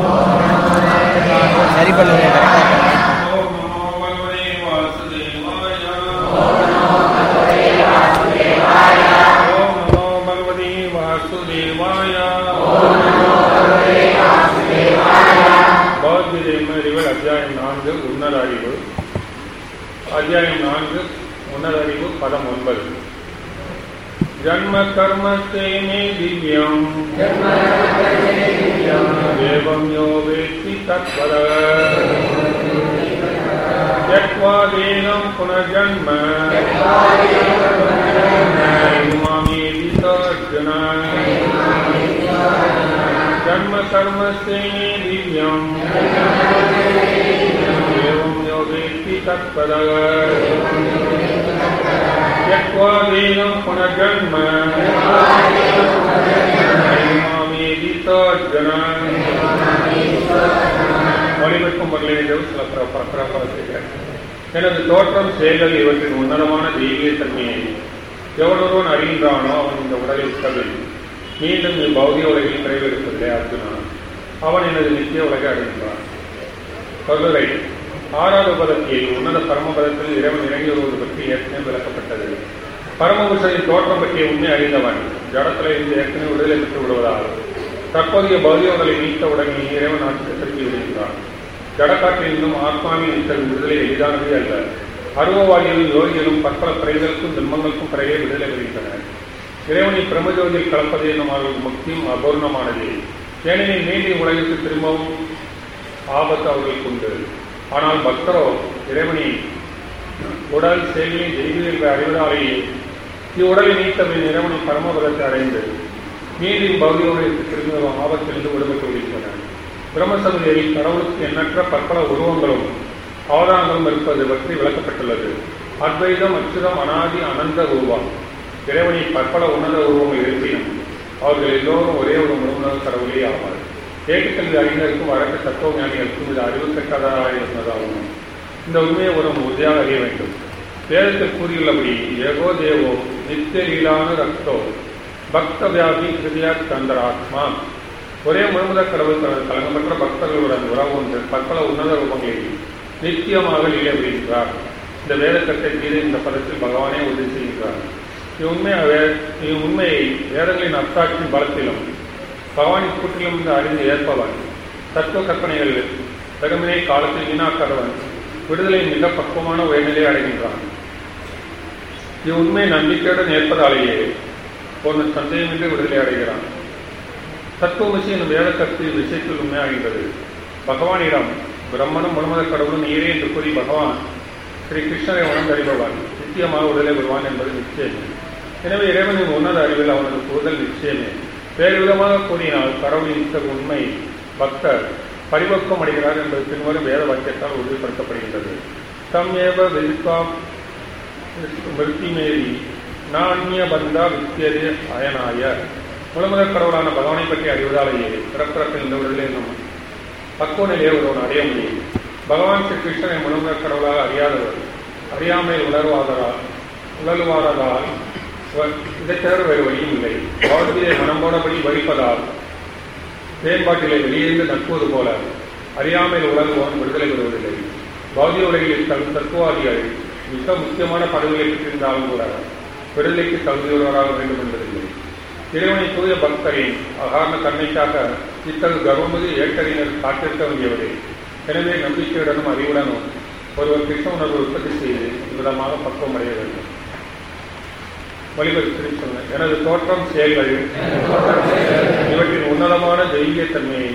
சரி பண்ணுங்க கரெக்டாக ஓம் நமோ பகவதே வாசுதேவாய ஓம் நமோ பகவதே வாசுதேவாய பௌத்தியம் அறிவு அத்தியாயம் நான்கு உன்னத அறிவு அத்தியாயம் நான்கு உன்னத அறிவு பதம் ஒன்பது ஜன்ம கர்மத்தே மே திவ்யம் एवं यो वेत्ति तत्पर त्यक्त्वा देनं पुनर्जन्म मामेति सर्जन जन्म कर्म से दिव्यम् एवं यो वेत्ति तत्पर त्यक्त्वा देनं पुनर्जन्म மாமேதி சர்ஜன மொழிபெற்கும் பொருளிலும் சில பிரபலத்தில் எனது தோற்றம் செயல்கள் இவற்றின் உன்னதமான தெய்வீக தன்மையை எவனொருவன் அறிகின்றானோ அவன் இந்த உடலை விட்டவில் மீண்டும் பௌதிக உலகில் நிறைவேறுவதில்லை அர்ஜுனா அவன் எனது நித்திய உலகை அடைகின்றான் கருரை ஆறாவது பதத்தில் உன்னத பரமபதத்தில் இறைவன் இறங்கி வருவது பற்றி ஏற்கனவே விளக்கப்பட்டது பரமபுருஷனின் தோற்றம் பற்றிய உண்மை அறிந்தவன் ஜடத்தில் இருந்து ஏற்கனவே விடுதலை பெற்று விடுவதால் தற்போதைய பௌதியங்களை நீத்த உடனே இறைவன் நாட்டுக்கு திரும்பி விடுகின்றான் ஜடக்காற்றிலிருந்தும் ஆத்மாவின் இத்தகைய விடுதலை எளிதானதே அல்ல அருவவாதிகளும் யோகிகளும் பற்பல பிறைகளுக்கும் ஜென்மங்களுக்கும் பிறகே விடுதலை பெறுகின்றனர் இறைவனை பிரமஜோதியில் கலப்பது என்னும் அவர்கள் முக்கியம் அபூர்ணமானது ஏனெனில் மீண்டும் உலகிற்கு திரும்பவும் ஆபத்து அவர்களுக்கு உண்டு ஆனால் பக்தரோ இறைவனை உடல் செயலியை தெய்வீக அறிவதாலேயே இவ்வுடலை நீத்தபின் இறைவனை பரமபதத்தை அடைந்து மீண்டும் பௌதியோடு திரும்பி வரும் ஆபத்திலிருந்து விடுபட்டு விடுகின்றனர் பிரம்மசபையில் கடவுளுக்கு எண்ணற்ற பற்பல உருவங்களும் அவதாரங்களும் இருப்பது பற்றி விளக்கப்பட்டுள்ளது அத்வைதம் அச்சுதம் அனாதி அனந்த உருவம் இறைவனை பற்பல உன்னத உருவங்கள் இருப்பினும் அவர்கள் எல்லோரும் ஒரே ஒரு முழுமுதல் கடவுளே ஆவார் ஏற்றுக்கல்வி அறிஞருக்கும் வழக்கு தத்துவ ஞானிகளுக்கும் இது அறிவு கட்டதாக இருந்ததாகும் இந்த உண்மையை ஒரு உறுதியாக அறிய வேண்டும் வேதத்தில் கூறியுள்ளபடி ஏகோ தேவோ நித்திய லீலான ரக்தோ பக்த வியாபி கிருதியா சந்திராத்மா ஒரே முழுமுதற் கடவுள் தனது கலங்கமற்ற பக்தர்களுடன் உறவு ஒன்று பற்பல உன்னத ரூபங்களில் நித்தியமாக லீலை புரிகின்றார் இந்த வேதக்கட்டை கீழே இந்த பதத்தில் பகவானே உறுதி செய்கின்றார் இவ்வுண்மையாக இவ்வுண்மையை வேதங்களின் அர்த்தாட்சியின் பலத்திலும் பகவானின் கூட்டிலும் இருந்து அறிந்து ஏற்பவன் தத்துவ கற்பனைகள் வெறுமனே காலத்தில் வீணாக்காதவன் விடுதலை மிக பக்குவமான உயர்நிலை அடைகின்றான் இவ்வுண்மை நம்பிக்கையுடன் ஏற்பதாலேயே ஒரு சந்தேகமின்றி விடுதலை அடைகிறான் தத்துவமசி என்னும் வேத கருத்து விஷயத்தில் உண்மையாகின்றது பகவானிடம் பிரம்மனும் முழுமத கடவுளும் நீரே என்று கூறி பகவான் ஸ்ரீ கிருஷ்ணரை உணர்ந்தறிபவன் நிச்சயமாக விடுதலை பெறுவான் என்பது நிச்சயமே எனவே இறைவனின் உன்னத அறிவில் அவனது கூறுதல் நிச்சயமே வேறு விதமாக கூறினால் கடவுளின் இத்தகைய உண்மை பக்தர் பரிபக்குவம் அடைகிறார் என்பது பின்வரும் வேத வாக்கியத்தால் உறுதிப்படுத்தப்படுகின்றது தம் ஏவ வெதித்வாம் மிருத்திமேரி நாண்ய பந்தா வித்தியதே அயனாய முழுமுதற் கடவுளான பகவானை பற்றி அறிவதாலேயே பிறப்பிறப்பில் இந்த விடுதலை என்னும் பக்குவ நிலையை ஒருவன் அடைய முடியும் பகவான் ஸ்ரீ கிருஷ்ணனை முழுமுதற் கடவுளாக அறியாதவர் அறியாமையில் உணர்வாதரால் உழலுவாததால் இதை தவிர வேறு வழியும் இல்லை பௌத்தியை மனம் போனபடி வரிப்பதால் மேம்பாட்டிலே வெளியிருந்து நட்புவது போல அறியாமையில் உலகுவான் விடுதலை பெறுவதில்லை பௌதிக உலகில் தன் தத்துவாதிகள் மிக முக்கியமான பதவிகளை பெற்றிருந்தாலும் கூட விடுதலைக்கு தகுதியுள்ளவராக வேண்டும் என்பதில்லை இறைவனை தூய பக்தரின் அகாரண தன்மைக்காக இத்தகு கர்வமதி ஏற்றறிஞர் காத்திருக்க வேண்டியவரே எனவே நம்பிக்கையுடனும் அறிவுடனும் ஒருவர் கிருஷ்ண உணர்வு உற்பத்தி செய்து விதமாக பக்குவம் அடைய வேண்டும் வழிபடுத்தி சொன்ன எனது தோற்றம் செயல்கள் இவற்றின் உன்னதமான தெய்வீக தன்மையை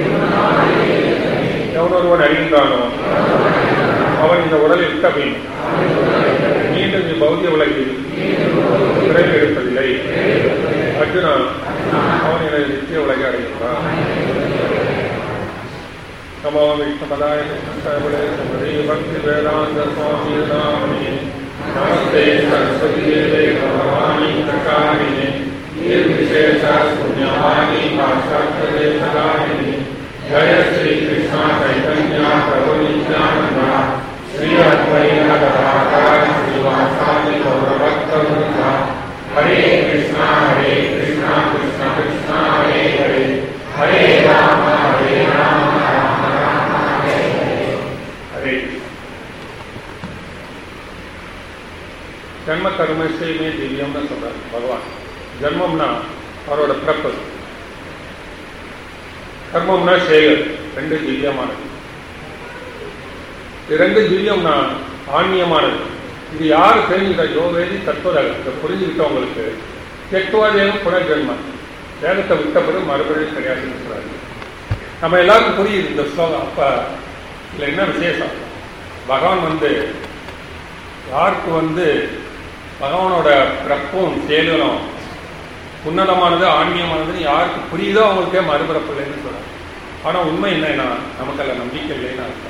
எவனொருவன் அறிகின்றானோ அவன் இந்த உடலில் இருக்கபின் மீண்டும் இப்பௌதிய உலகில் விரைவு எடுப்பதில்லை அர்ஜுனா அவன் எனது நித்திய உலகை அடைகின்றான் नमो विष्णुपदाय कृष्णसागरे श्री भक्ति वेदांत स्वामी नामिने नमस्ते सरस्वती देवे भगवानी प्रकारिणे निर्विशेष पुण्यवाणी पाश्चात्यदेशकारिणे जय श्री कृष्ण चैतन्य प्रभु नित्यानंद श्री अद्वैत गदाधर श्रीवासादि गौरभक्तवृंद हरे कृष्णा हरे कृष्णा कृष्ण कृष्णा हरे हरे हरे राम हरे राम ஜன்மம்னா அவரோட பிறப்பு கர்மம்னா செயல் ரெண்டு திவ்யமானது இது ரெண்டு திவ்யம்னா ஆன்மீயமானது இது யாரு தெரிஞ்சுக்கிட்ட யோவேதி தத்துவதாக இதை புரிஞ்சுக்கிட்டவங்களுக்கு எட்டுவாதேவும் புனர்ஜென்மம் வேதத்தை விட்ட பிறகு மறுபடியும் கிடையாதுன்னு சொல்றாரு நம்ம எல்லாருக்கும் புரியுது இந்த ஸ்லோகம் அப்ப இதுல என்ன விசேஷம் பகவான் வந்து யாருக்கு வந்து பகவானோட பிறப்பும் செயல்களும் உன்னதமானது ஆன்மீகமானதுன்னு யாருக்கு புரியுதோ அவங்களுக்கே மறுபிறப்பு இல்லைன்னு சொல்றாங்க ஆனா உண்மை என்னன்னா நமக்கு அதில் நம்பிக்கை இல்லைன்னு அர்த்தம்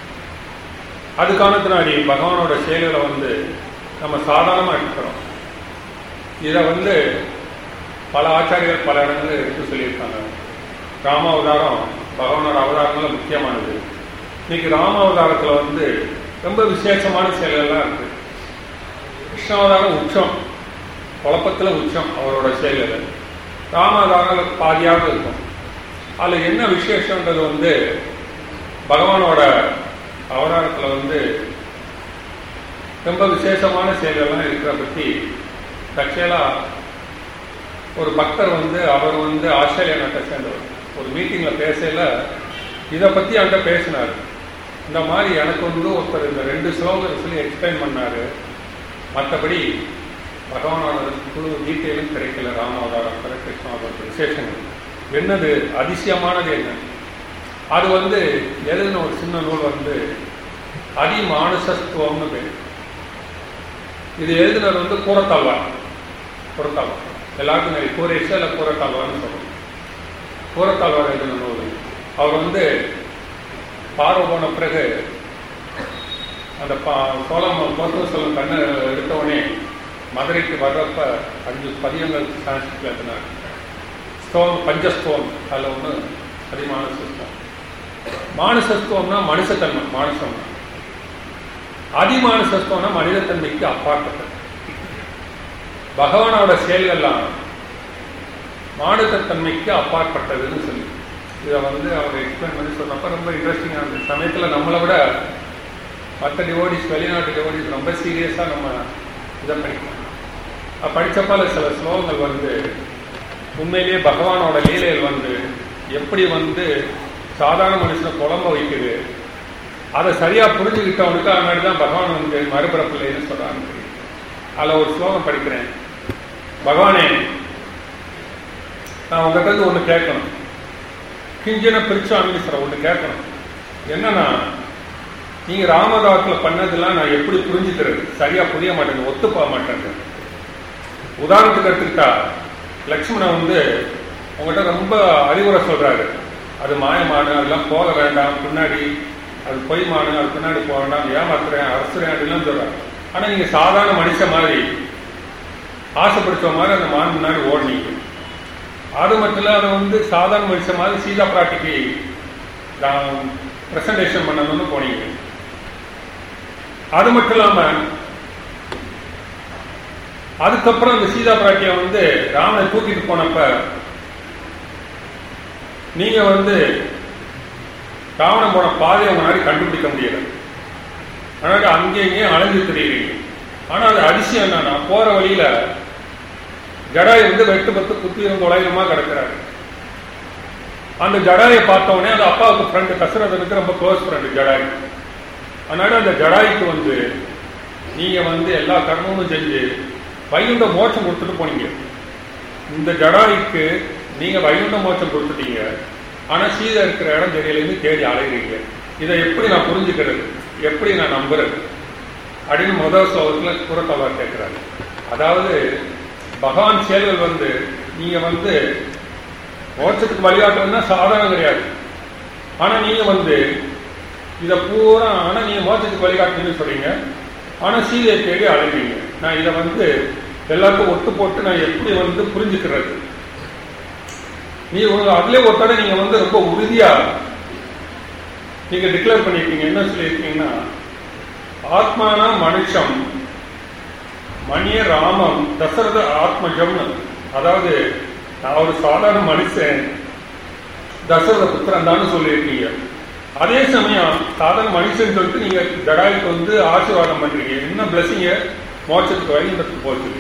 அது காரணத்தினாடி பகவானோட செயல்களை வந்து நம்ம சாதாரணமா எடுக்கிறோம் இதை வந்து பல ஆச்சாரியர்கள் பல இடங்களில் எடுத்து சொல்லியிருக்காங்க ராம அவதாரம் பகவானோட அவதாரங்கள்ல முக்கியமானது இன்னைக்கு ராம அவதாரத்துல வந்து ரொம்ப விசேஷமான செயல்கள்லாம் இருக்கு கிருஷ்ணாவதாரம் உச்சம் குழப்பத்துல உச்சம் அவரோட செயல்கள் ராமாவதாரம் பாதியாக இருக்கும் அதுல என்ன விசேஷன்றது வந்து பகவானோட அவதாரத்துல வந்து ரொம்ப விசேஷமான செயல்கள்லாம் இருக்கிற பத்தி தற்செயலா ஒரு பக்தர் வந்து அவர் வந்து ஆஸ்திரேலியா நாட்டை சேர்ந்தவர் ஒரு மீட்டிங்ல பேசல இதை பத்தி அவன்கிட்ட பேசினார் இந்த மாதிரி எனக்கு வந்து ஒருத்தர் இந்த ரெண்டு ஸ்லோகத்தை சொல்லி எக்ஸ்பிளைன் பண்ணாரு மற்றபடி பகவானோட முழு டீட்டெயிலும் கிடைக்கல ராமாவதாரம் கிருஷ்ணாவதாரம் விசேஷங்கள் என்னது அதிசயமானது என்ன அது வந்து எழுதின ஒரு சின்ன நூல் வந்து அதிமானுஷத்துவம்னு பேர் இது எழுதினது வந்து கூரத்தாழ்வார் கூரத்தாழ்வார் எல்லாருக்கும் நிறைய கூரேஷா இல்லை கூரத்தாழ்வார்னு சொல்றோம் கூரத்தாழ்வார் எழுதின நூல் அவர் வந்து பார்வை போன பிறகு அந்த பா சோழம் கோத்தவ சோழம் கண்ணை எடுத்தவொடனே மதுரைக்கு வர்றப்ப அஞ்சு பதியங்கள் சான்ஸ்கிரிட்ல எழுதினார் ஸ்தோம் பஞ்சஸ்தோம் அதில் ஒன்று அதிமானசஸ்தோம் மானசஸ்தோம்னா மனுஷத்தன்மை மானுஷம் அதிமானுஷத்துவம்னா மனிதத்தன்மைக்கு அப்பாற்பட்டது பகவானோட செயல்கள்லாம் மானுஷத்தன்மைக்கு அப்பாற்பட்டதுன்னு சொல்லி இதை வந்து அவர் எக்ஸ்பிளைன் பண்ணி சொன்னப்ப ரொம்ப இன்ட்ரெஸ்டிங்காக இருந்துச்சு சமயத்தில் நம்மளை விட மற்ற டிவோடிஸ் வெளிநாட்டு டிவோடிஸ் ரொம்ப சீரியஸாக நம்ம இதை படிக்கணும் படித்தப்பால சில ஸ்லோகங்கள் வந்து உண்மையிலேயே பகவானோட லீலைகள் வந்து எப்படி வந்து சாதாரண மனுஷனை குழம்ப வைக்குது அதை சரியா புரிஞ்சுக்கிட்டவனுக்கு அதனாடி தான் பகவான் வந்து மறுபிறப்பில்லைன்னு சொல்றாங்க அதில் ஒரு ஸ்லோகம் படிக்கிறேன் பகவானே நான் உங்ககிட்ட இருந்து ஒன்று கேட்கணும் கிஞ்சன பிரிச்சாமின்னு சொல்ற ஒன்று கேட்கணும் என்னன்னா நீங்க ராமதாசத்துல பண்ணதெல்லாம் நான் எப்படி புரிஞ்சுக்கிறது சரியா புரிய மாட்டேங்க ஒத்து போக மாட்டேங்க உதாரணத்துக்கு எடுத்துக்கிட்டா லக்ஷ்மணன் வந்து உங்ககிட்ட ரொம்ப அறிவுரை சொல்றாரு அது மாயமான அதெல்லாம் போக வேண்டாம் பின்னாடி அது பொய்மான அது பின்னாடி போக வேண்டாம் ஏமாத்துறேன் அரசுறேன் அப்படிலாம் சொல்றாரு ஆனா நீங்க சாதாரண மனுஷன் மாதிரி ஆசைப்படுத்த மாதிரி அந்த மான் முன்னாடி ஓடினீங்க அது மட்டும் இல்ல அதை வந்து சாதாரண மனுஷன் மாதிரி சீதா பிராட்டிக்கு பிரசன்டேஷன் பண்ணணும்னு போனீங்க அது மட்டும் இல்லாம அதுக்கப்புறம் அந்த சீதா பிராட்டிய வந்து ராமனை தூக்கிட்டு போனப்ப நீங்க வந்து ராவணன் போன பாதையை முன்னாடி கண்டுபிடிக்க முடியல அதனால அங்கேயும் அலைஞ்சு தெரியுறீங்க ஆனா அது அதிசயம் என்னன்னா போற வழியில ஜடாய் வந்து வெட்டு பத்து குத்தியும் தொலைகமா கிடக்கிறாரு அந்த ஜடாயை பார்த்தவொடனே அந்த அப்பாவுக்கு ஃப்ரெண்டு கசரதனுக்கு ரொம்ப க்ளோஸ் ஃப்ரெண்டு ஜடாய் அதனால அந்த ஜடாய்க்கு வந்து நீங்க வந்து எல்லா கர்மமும் செஞ்சு வைகுண்ட மோட்சம் கொடுத்துட்டு போனீங்க இந்த ஜடாய்க்கு நீங்க வைகுண்ட மோட்சம் கொடுத்துட்டீங்க ஆனா சீதை இருக்கிற இடம் தெரியலேருந்து தேடி அலைகிறீங்க இதை எப்படி நான் புரிஞ்சுக்கிறது எப்படி நான் நம்புறது அப்படின்னு முதல் ஸ்லோகத்துல குரத்தவர் கேட்கிறாரு அதாவது பகவான் செயல்கள் வந்து நீங்க வந்து மோட்சத்துக்கு வழிகாட்டுறதுன்னா சாதாரணம் கிடையாது ஆனா நீங்க வந்து இதை பூரா ஆனா நீங்க மோட்சத்துக்கு வழிகாட்டுன்னு சொல்றீங்க ஆனா சீதையை தேடி அழைவீங்க நான் இதை வந்து எல்லாருக்கும் ஒட்டு போட்டு நான் எப்படி வந்து புரிஞ்சுக்கிறது நீ உங்க அதுல ஒரு தடவை நீங்க வந்து ரொம்ப உறுதியா நீங்க டிக்ளேர் பண்ணிருக்கீங்க என்ன சொல்லியிருக்கீங்கன்னா ஆத்மானா மனுஷம் மணிய ராமம் தசரத ஆத்மஜம்னு அதாவது நான் ஒரு சாதாரண மனுஷன் தசரத புத்திரன் தான் சொல்லியிருக்கீங்க அதே சமயம் சாதாரண மனுஷன் சொல்லிட்டு நீங்க ஜடாய்க்கு வந்து ஆசீர்வாதம் பண்றீங்க என்ன பிளஸிங்க மோட்சத்துக்கு வைகுண்டத்துக்கு போச்சு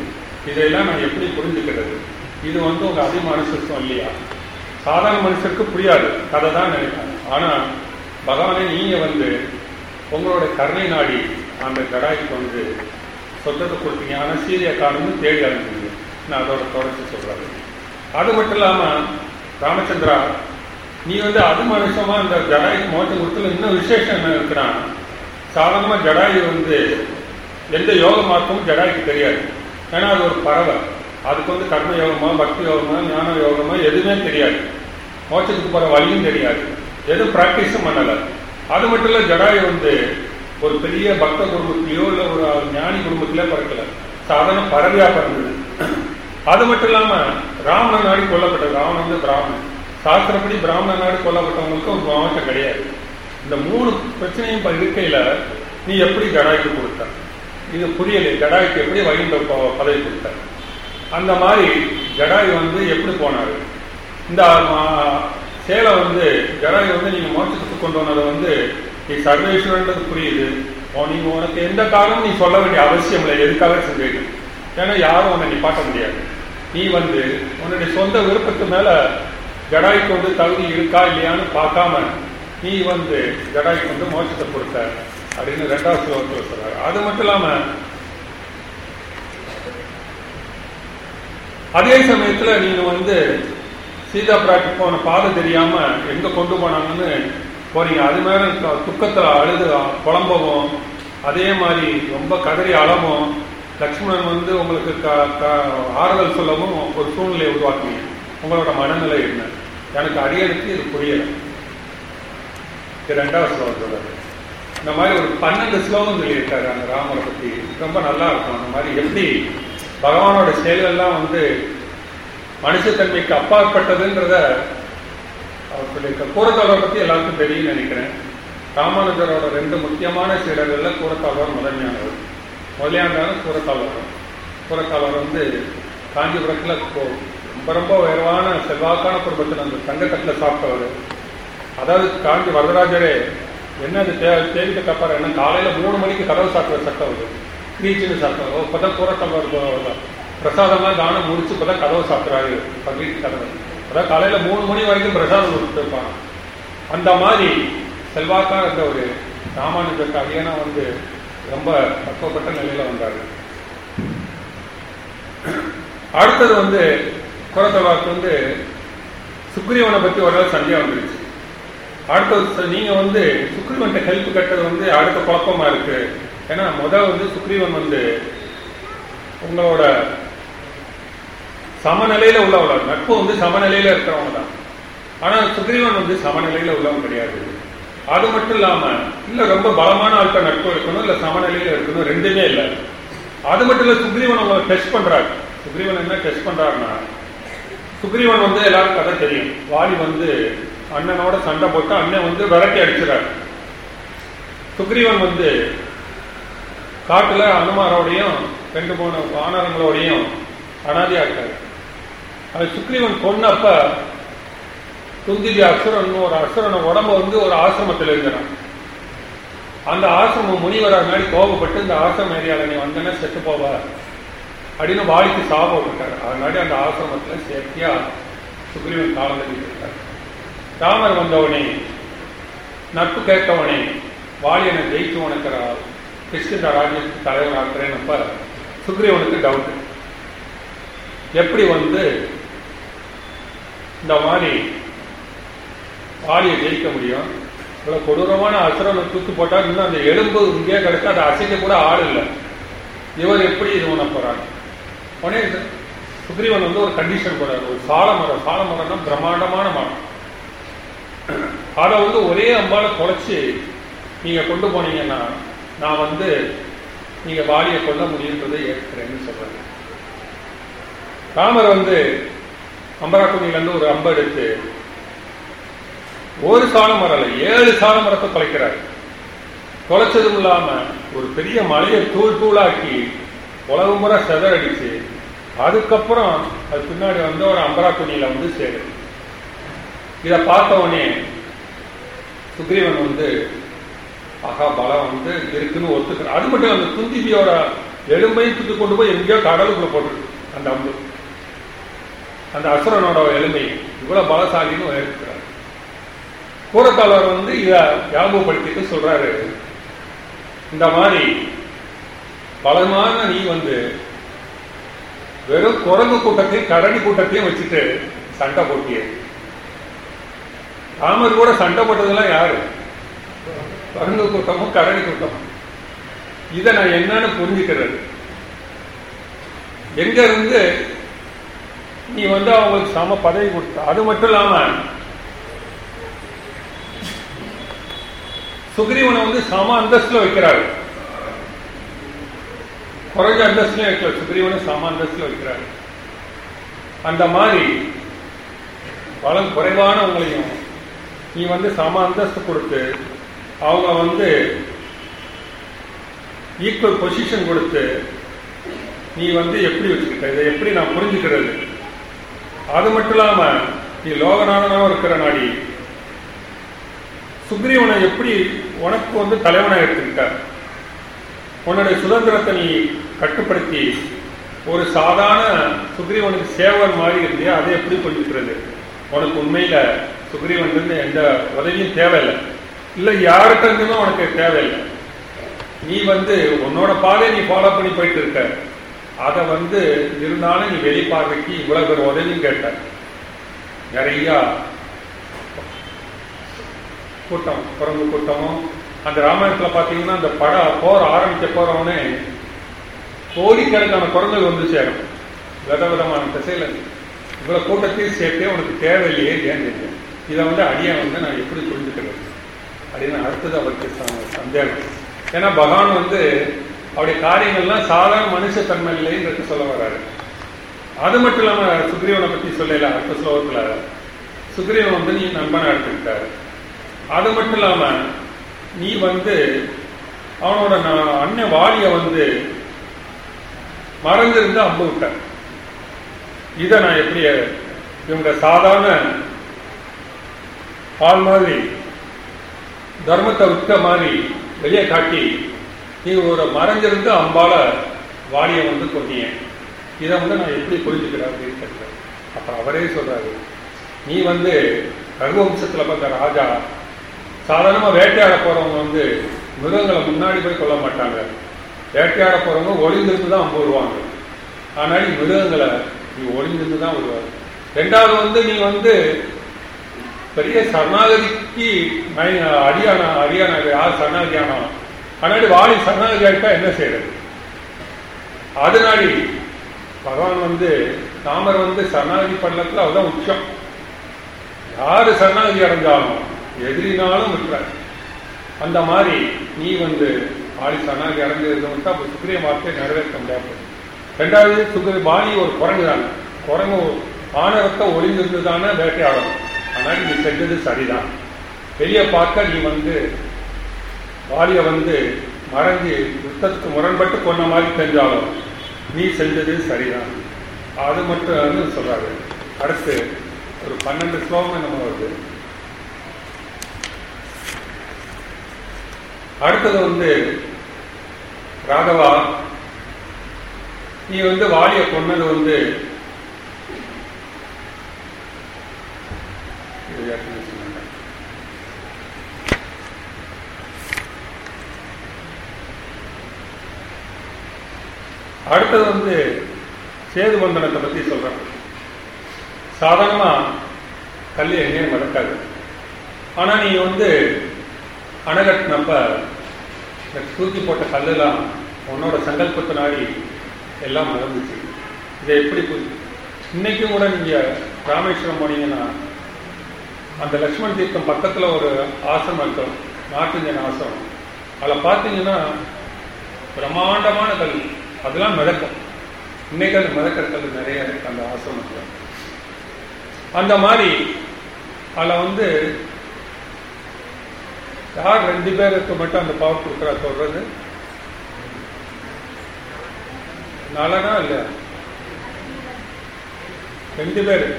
இதையெல்லாம் நான் எப்படி புரிஞ்சுக்கிறது இது வந்து உங்க அதி மனுஷத்துவம் இல்லையா சாதாரண மனுஷருக்கு புரியாது கதை தான் நினைப்பாங்க ஆனா பகவானே நீங்க வந்து உங்களோட கருணை நாடி அந்த கடாய்க்கு வந்து சொந்தத்தை கொடுத்தீங்க ஆனா சீரிய காரணம் தேடி அனுப்புங்க நான் அதோட தொடர்ச்சி சொல்றாரு அது மட்டும் இல்லாம ராமச்சந்திரா நீ வந்து அது மனுஷமா இந்த ஜடாய்க்கு மோட்சம் கொடுத்துல இன்னும் விசேஷம் என்ன இருக்குன்னா சாதாரணமா ஜடாயு வந்து எந்த யோக மார்க்கமும் ஜடாய்க்கு தெரியாது ஏன்னா அது ஒரு பறவை அதுக்கு வந்து கர்ம யோகமா பக்தி யோகமா ஞான யோகமா எதுவுமே தெரியாது மோட்சத்துக்கு போற வழியும் தெரியாது எதுவும் பிராக்டிஸும் பண்ணல அது மட்டும் இல்ல ஜடாயு வந்து ஒரு பெரிய பக்த குடும்பத்திலயோ இல்ல ஒரு ஞானி குடும்பத்திலயோ பிறக்கல சாதாரண பறவையா பிறந்தது அது மட்டும் இல்லாம ராவண நாடு கொல்லப்பட்டது ராவணன் வந்து பிராமணன் சாஸ்திரப்படி பிராமண நாடு கொல்லப்பட்டவங்களுக்கு ஒரு மாவட்டம் கிடையாது இந்த மூணு பிரச்சனையும் இப்ப இருக்கையில நீ எப்படி ஜடாய்க்கு கொடுத்த இது புரியலை ஜடாய்க்கு எப்படி வைகுண்ட ப- பதவி கொடுத்த அந்த மாதிரி ஜடாயு வந்து எப்படி போனாரு இந்த மா- சேலை வந்து ஜடாயு வந்து நீங்க மோட்சத்துக்கு கொண்டு வந்ததை வந்து நீ சர்வேஸ்வரன்றது புரியுது உன் நீங்க உனக்கு எந்த காரணமும் நீ சொல்ல வேண்டிய அவசியம் இல்லை எதுக்காக செஞ்சீங்க ஏன்னா யாரும் உன்னை நிப்பாட்ட முடியாது நீ வந்து உன்னுடைய சொந்த விருப்பத்து மேல ஜடாய்க்கு வந்து தகுதி இருக்கா இல்லையான்னு பார்க்காம நீ வந்து ஜடாய்க்கு வந்து மோட்சத்தை கொடுத்த அப்படின்னு ரெண்டாவது ஸ்லோகத்தில் சொல்றாரு அது மட்டும் இல்லாம அதே சமயத்துல நீங்க வந்து சீதா பிராட்டி போன பாதை தெரியாம எங்க கொண்டு போனாங்கன்னு போறீங்க அது மேல க- துக்கத்துல அழுது புலம்பவும் அதே மாதிரி ரொம்ப கதறி அழவும் லக்ஷ்மணன் வந்து உங்களுக்கு க- க- ஆறுதல் சொல்லவும் ஒரு சூழ்நிலையை உருவாக்குனீங்க உங்களோட மனநிலை என்ன எனக்கு அடியனுக்கு இது புரியல இது ரெண்டாவது ஸ்லோகம் சொல்றாரு இந்த மாதிரி ஒரு பன்னெண்டு ஸ்லோகம் சொல்லியிருக்காரு அந்த ராமரை பத்தி ரொம்ப நல்லா இருக்கும் அந்த மாதிரி எப்படி பகவானோட செயல்கள்லாம் வந்து மனுஷத்தன்மைக்கு அப்பாற்பட்டதுன்றத அவர் சொல்லியிருக்க கூரத்தாழ்வார் பத்தி எல்லாருக்கும் தெரியும்னு நினைக்கிறேன் ராமானுஜரோட ரெண்டு முக்கியமான சீடர்கள்ல கூரத்தாழ்வார் முதன்மையானவர் முதலியாண்டாலும் கூரத்தாழ்வார் கூரத்தாழ்வார் வந்து காஞ்சிபுரத்துல கொ- ரொம்ப ரொம்ப உயர்வான செல்வாக்கான குடும்பத்தில் அந்த தங்கத்தட்டில் சாப்பிட்டவர் அதாவது காஞ்சி வரதராஜரே என்ன அது தே தேவிட்ட கப்பாரு என்ன காலையில மூணு மணிக்கு கதவு சாப்பிட்ற சட்டம் வருது கிரீச்சுன்னு சட்டம் வரும் இப்பதான் கூரத்தவர் பிரசாதம்லாம் தானம் முடிச்சு இப்பதான் கதவு சாப்பிட்றாரு வீட்டு கதவு அதான் காலையில மூணு மணி வரைக்கும் பிரசாதம் கொடுத்துருப்பாங்க அந்த மாதிரி செல்வாக்கா இருந்த ஒரு ராமானுஜருக்கு அடியனா வந்து ரொம்ப பக்குவப்பட்ட நிலையில வந்தாரு அடுத்தது வந்து குரத்தவாக்கு வந்து சுக்ரீவனை பத்தி ஒரு சந்தேகம் வந்துருச்சு அடுத்தது ச- நீங்க வந்து சுக்ரீவன்ட்ட ஹெல்ப் கட்டது வந்து அடுத்த குழப்பமா இருக்கு ஏன்னா முதல் வந்து சுக்ரீவன் வந்து உங்களோட சமநிலையில உள்ளவங்க நட்பு வந்து சமநிலையில இருக்கிறவங்க தான் ஆனா சுக்ரீவன் வந்து சமநிலையில உள்ளவங்க கிடையாது அது மட்டும் இல்லாம இல்ல ரொம்ப பலமான ஆட்கள் நட்பு இருக்கணும் இல்ல சமநிலையில இருக்கணும் ரெண்டுமே இல்ல அது மட்டும் இல்ல சுக்ரீவன் உங்களை டெஸ்ட் பண்றாரு சுக்ரீவன் என்ன டெஸ்ட் பண்றாருன்னா சுக்ரீவன் வந்து எல்லாரும் கதை தெரியும் வாலி வந்து அண்ணனோட சண்டை போட்டு அண்ணன் வந்து விரட்டி அடிச்சுறாரு சுக்ரீவன் வந்து காட்டுல அனுமாரோடையும் ரெண்டு மூணு வானரங்களோடையும் அனாதியா இருக்காரு அது சுக்ரீவன் கொன்னப்ப துந்திதி அசுரன் ஒரு அசுரன உடம்ப வந்து ஒரு ஆசிரமத்தில் இருக்கிறான் அந்த ஆசிரமம் முனிவரா முன்னாடி கோபப்பட்டு இந்த ஆசிரம ஏரியால நீ வந்தனா செத்து போவ அப்படின்னு வாலிக்கு சாபம் விட்டார் அதனாடி அந்த ஆசிரமத்துல சேர்த்தியா சுக்ரீவன் காலம் இருக்கார் ராமர் வந்தவனே நட்பு கேட்கவனே வாலியனை ஜெயிச்சு உனக்கிற கிருஷ்ண ராஜ்யத்துக்கு தலைவர் ஆக்குறேன்னப்ப சுக்ரீவனுக்கு டவுட் எப்படி வந்து இந்த மாதிரி வாலியை ஜெயிக்க முடியும் இவ்வளவு கொடூரமான அசுரனை தூக்கி போட்டா இன்னும் அந்த எலும்பு இங்கே கிடக்கு அதை அசைக்க கூட ஆள் இல்லை இவர் எப்படி இது பண்ண போறாங்க உடனே சு- சுக்ரீவன் வந்து ஒரு கண்டிஷன் போறாரு ஒரு சால மரம் சால மரம்னா பிரம்மாண்டமான மரம் அதை வந்து ஒரே அம்பால குறைச்சி நீங்க கொண்டு போனீங்கன்னா நான் வந்து நீங்க வாலியை கொல்ல முடியுன்றதை ஏற்கிறேன்னு சொல்றாரு ராமர் வந்து அம்பராக்குடியில இருந்து ஒரு அம்பு எடுத்து ஒரு சால மரம் இல்லை ஏழு சால மரத்தை தொலைக்கிறார் தொலைச்சதும் இல்லாம ஒரு பெரிய மலையை தூள் தூளாக்கி உலக முறை செதறடிச்சு அதுக்கப்புறம் அது பின்னாடி வந்து ஒரு அம்பராக்குடியில வந்து சேருது இதை பார்த்த உடனே சுக்ரீவன் வந்து ஆகா பலம் வந்து இருக்குன்னு ஒத்துக்கிறான் அது மட்டும் அந்த துந்திபியோட எலும்பையும் தூக்கி கொண்டு போய் எங்கேயோ கடலுக்குள்ள போட்டுருக்கு அந்த அம்பு அந்த அசுரனோட எலும்பை இவ்வளவு பலசாலின்னு இருக்கிறார் கூறத்தாளர் வந்து இதை ஞாபகப்படுத்திட்டு சொல்றாரு இந்த மாதிரி பலமான நீ வந்து வெறும் குரங்கு கூட்டத்தையும் கரடி கூட்டத்தையும் வச்சுட்டு சண்டை போட்டிய ராமர் கூட சண்டை போட்டதெல்லாம் யாரு குரங்கு கூட்டமும் கரடி கூட்டமும் இதை நான் என்னன்னு புரிஞ்சுக்கிறது எங்க இருந்து நீ வந்து அவங்களுக்கு சம பதவி கொடுத்த அது மட்டும் இல்லாம சுக்ரீவனை வந்து சம அந்தஸ்துல வைக்கிறாரு குறைஞ்ச அந்தஸ்துல வைக்கல சுக்ரீவனை சம அந்தஸ்துல வைக்கிறாரு அந்த மாதிரி பலம் குறைவானவங்களையும் நீ வந்து சம அந்தஸ்து கொடுத்து அவங்க வந்து ஈக்குவல் பொசிஷன் கொடுத்து நீ வந்து எப்படி வச்சுக்கிட்ட இதை எப்படி நான் புரிஞ்சுக்கிறது அது மட்டும் இல்லாம நீ லோகநாதனாவும் இருக்கிற நாடி சுக்ரீவனை எப்படி உனக்கு வந்து தலைவனாக எடுத்துக்கிட்ட உன்னுடைய சுதந்திரத்தை நீ கட்டுப்படுத்தி ஒரு சாதாரண சுக்ரீவனுக்கு சேவன் மாதிரி இருந்தியா அதை எப்படி புரிஞ்சுக்கிறது உனக்கு உண்மையில சுக்ரீவன் இருந்து எந்த உதவியும் தேவையில்லை இல்லை யார்கிட்ட இருந்துமே உனக்கு தேவையில்லை நீ வந்து உன்னோட பாதையை நீ ஃபாலோ பண்ணி போயிட்டு இருக்க அதை வந்து இருந்தாலும் நீ வெளிப்பார்வைக்கு இவ்வளவு பேர் உதவியும் கேட்ட நிறைய கூட்டம் குரங்கு கூட்டமும் அந்த ராமாயணத்துல பாத்தீங்கன்னா அந்த பட போர் ஆரம்பிக்க போறவனே கோடிக்கணக்கான குரங்குகள் வந்து சேரும் வித விதமான திசையில இவ்வளவு கூட்டத்தையும் சேர்த்தே உனக்கு தேவையில்லையே ஏன் தெரியும் இதை வந்து அடியன் வந்து நான் எப்படி புரிஞ்சுக்கிறது அப்படின்னு அடுத்தது அவருக்கு ச- சந்தேகம் ஏன்னா பகவான் வந்து அவருடைய காரியங்கள்லாம் சாதாரண மனுஷத்தன்மை இல்லைன்றது சொல்ல வர்றாரு அது மட்டும் இல்லாம சுக்ரீவனை பத்தி சொல்லல அடுத்த ஸ்லோகத்துல சுக்ரீவன் வந்து நீ நண்பனா எடுத்துக்கிட்டாரு அது மட்டும் இல்லாம நீ வந்து அவனோட ந- அண்ணன் வாலிய வந்து மறந்திருந்து அம்பு விட்ட இதை நான் எப்படி இவங்க சாதாரண ஆள் மாதிரி தர்மத்தை விட்ட மாதிரி வெளியே காட்டி நீ ஒரு மறைஞ்சிருந்து அம்பால வாலிய வந்து கொன்னீங்க இதை வந்து நான் எப்படி புரிஞ்சுக்கிறேன் அப்படின்னு கேட்கிறேன் அப்புறம் அவரே சொல்றாரு நீ வந்து ரகுவம்சத்துல பார்த்த ராஜா சாதாரணமா வேட்டையாட போறவங்க வந்து மிருகங்களை முன்னாடி போய் கொல்ல மாட்டாங்க வேட்டையாட போறவங்க ஒளிந்திருந்து தான் அம்பு வருவாங்க ஆனால் நீ மிருகங்களை நீ ஒளிந்திருந்து தான் வருவாங்க ரெண்டாவது வந்து நீ வந்து பெரிய சரணாகதிக்கு நை- அடியான அடியான யார் சரணாகதி ஆனா அதனாடி வாலி சரணாகதி ஆயிட்டா என்ன செய்யறது அதனாடி பகவான் வந்து தாமர் வந்து சரணாகதி பண்ணத்துல அதுதான் உச்சம் யாரு சரணாகதி அடைஞ்சாலும் எதிரினாலும் விட்டுறாரு அந்த மாதிரி நீ வந்து ஆடி சரணாகதி அடைஞ்சது வந்து அப்போ சுக்ரிய வார்த்தையை நிறைவேற்ற முடியாது ரெண்டாவது சுக்ரி வாணி ஒரு குரங்கு தானே குரங்கு ஆணவத்தை ஒளிந்திருந்து தானே வேட்டையாடணும் ஆனால் நீ செஞ்சது சரிதான் வெளியே பார்க்க நீ வந்து வாலிய வந்து மறைஞ்சு யுத்தத்துக்கு முரண்பட்டு கொன்ன மாதிரி செஞ்சாலும் நீ செஞ்சது சரிதான் அது மட்டும் வந்து சொல்றாரு அடுத்து ஒரு பன்னெண்டு ஸ்லோகம் நம்ம வருது அடுத்தது வந்து ராகவா நீ வந்து வாலிய கொன்னது வந்து இது ஏற்கனவே சொன்னாங்க. அடுத்தது வந்து சேது பந்தனத்தை பத்தி சொல்றேன் சாதாரணமா கல் எங்கேயும் நடக்காது ஆனா நீ வந்து அணை கட்டினப்ப இந்த தூக்கி போட்ட கல்லெல்லாம் உன்னோட சங்கல்பத்தினாடி எல்லாம் மறந்துச்சு இதை எப்படி புரி- இன்னைக்கும் கூட நீங்க ராமேஸ்வரம் போனீங்கன்னா அந்த லக்ஷ்மண் தீர்த்தம் பக்கத்துல ஒரு ஆசிரமம் இருக்கும் நாட்டுஞ்சன் ஆசிரமம் அதில் பார்த்தீங்கன்னா பிரம்மாண்டமான கல் அதெல்லாம் மிதக்கும் இன்னைக்கு அந்த மிதக்கிற கல் நிறைய இருக்கு அந்த ஆசிரமத்தில் அந்த மாதிரி அதில் வந்து யார் ரெண்டு பேருக்கு மட்டும் அந்த பவர் கொடுக்குறா சொல்றது நலனா இல்லையா ரெண்டு பேர்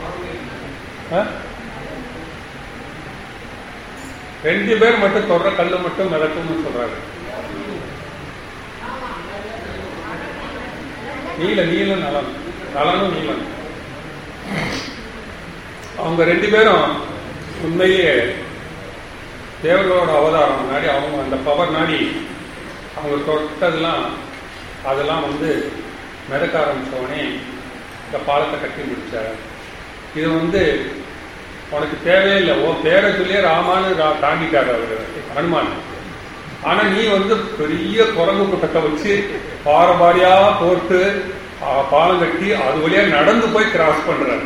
ரெண்டு பேர் மட்டும் தொடர கல்லு மட்டும் மிதக்கும்னு சொல்றாரு நீல நீல நலம் நலனும் நீலன் அவங்க ரெண்டு பேரும் உண்மையே தேவர்களோட அவதாரம் நாடி அவங்க அந்த பவர் நாடி அவங்க தொட்டதெல்லாம் அதெல்லாம் வந்து மிதக்க ஆரம்பிச்சவனே இந்த பாலத்தை கட்டி முடிச்சார் இது வந்து உனக்கு தேவையில்லை உன் பேரை சொல்லியே ராமான்னு ரா- தாண்டிட்டாரு அவரு ஹனுமான் ஆனா நீ வந்து பெரிய குரங்கு கூட்டத்தை வச்சு பாரபாரியா போட்டு ஆ, பாலம் கட்டி அது வழியா நடந்து போய் கிராஸ் பண்றாரு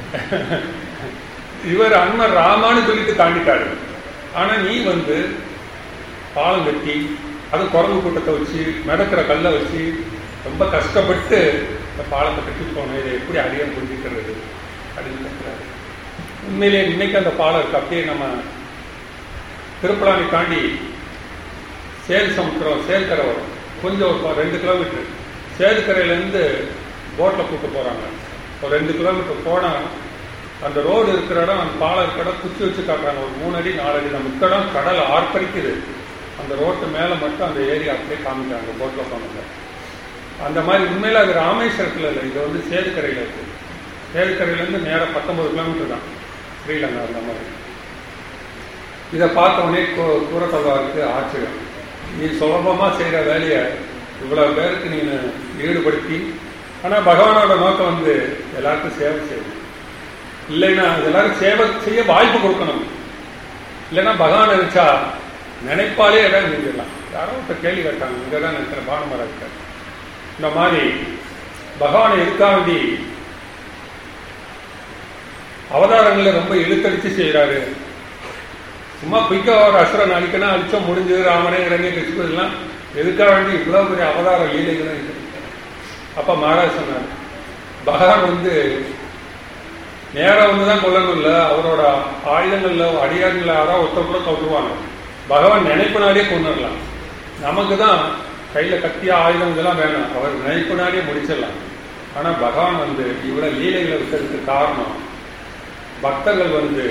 இவர் அண்ணன் ராமான்னு சொல்லிட்டு தாண்டிட்டாரு ஆனா நீ வந்து பாலம் கட்டி அது குரங்கு கூட்டத்தை வச்சு மிதக்கிற கல்லை வச்சு ரொம்ப கஷ்டப்பட்டு இந்த பாலத்தை கட்டி போனோம் இதை எப்படி அடிய புரிஞ்சுக்கிறது அப்படின்னு கேட்கிறாரு உண்மையிலேயே இன்னைக்கு அந்த பாலம் இருக்கு அப்படியே நம்ம திருப்பலானை தாண்டி சேல் சமுத்திரம் சேல்கரை வரும் கொஞ்சம் ஒரு ப- ரெண்டு கிலோமீட்டர் சேல்கரையிலேருந்து போட்டில் கூட்டு போகிறாங்க ஒரு ரெண்டு கிலோமீட்டர் போனால் அந்த ரோடு இருக்கிற இடம் அந்த பாலம் இருக்கிற இடம் குச்சி வச்சு காட்டுறாங்க ஒரு மூணு அடி நாலு அடி நம்ம இடம் கடல் ஆர்ப்பரிக்குது அந்த ரோட்டு மேலே மட்டும் அந்த ஏரியா அப்படியே காமிக்கிறாங்க போட்டில் போனவங்க அந்த மாதிரி உண்மையில அது ராமேஸ்வரத்தில் இல்லை இது வந்து சேதுக்கரையில் இருக்கு சேதுக்கரையிலேருந்து நேராக பத்தொன்பது கிலோமீட்டர் தான் ஸ்ரீலங்கா அந்த மாதிரி இதை பார்த்த உடனே கு- கூறத்தல்வாருக்கு ஆச்சரியம் நீ சுலபமா செய்யற வேலையை இவ்வளவு பேருக்கு நீ ஈடுபடுத்தி ஆனா பகவானோட நோக்கம் வந்து எல்லாருக்கும் சேவை செய்யணும் இல்லைன்னா எல்லாரும் சேவை செய்ய வாய்ப்பு கொடுக்கணும் இல்லைன்னா பகவான் நினைச்சா நினைப்பாலே இடம் செஞ்சிடலாம் யாரோ ஒருத்தர் கேள்வி கேட்டாங்க இங்கே தான் நினைக்கிறேன் பானுமரா இருக்கார் இந்த மாதிரி பகவானை எதுக்காக வேண்டி அவதாரங்களை ரொம்ப இழுத்தடிச்சு செய்கிறாரு சும்மா குயிக்கா ஒரு அசுரன் அழிக்கணும் அழிச்சா முடிஞ்சது ராமனே இறங்கி கிருஷ்ணன் எதுக்காக வேண்டி இவ்வளவு பெரிய அவதார லீலைகளும் இருக்கு அப்ப மகாராஜ் சொன்னார் பகவான் வந்து நேரா வந்து தான் கொல்லணும் இல்ல அவரோட ஆயுதங்கள்ல அடியார்கள யாராவது ஒருத்தர் கூட கவுத்துருவாங்க பகவான் நினைப்பினாலே கொண்டுடலாம் நமக்கு தான் கையில கத்தியா ஆயுதம் இதெல்லாம் வேணாம் அவர் நினைப்பினாலே முடிச்சிடலாம் ஆனா பகவான் வந்து இவ்வளவு லீலைகளை விட்டதுக்கு காரணம் பக்தர்கள் வந்து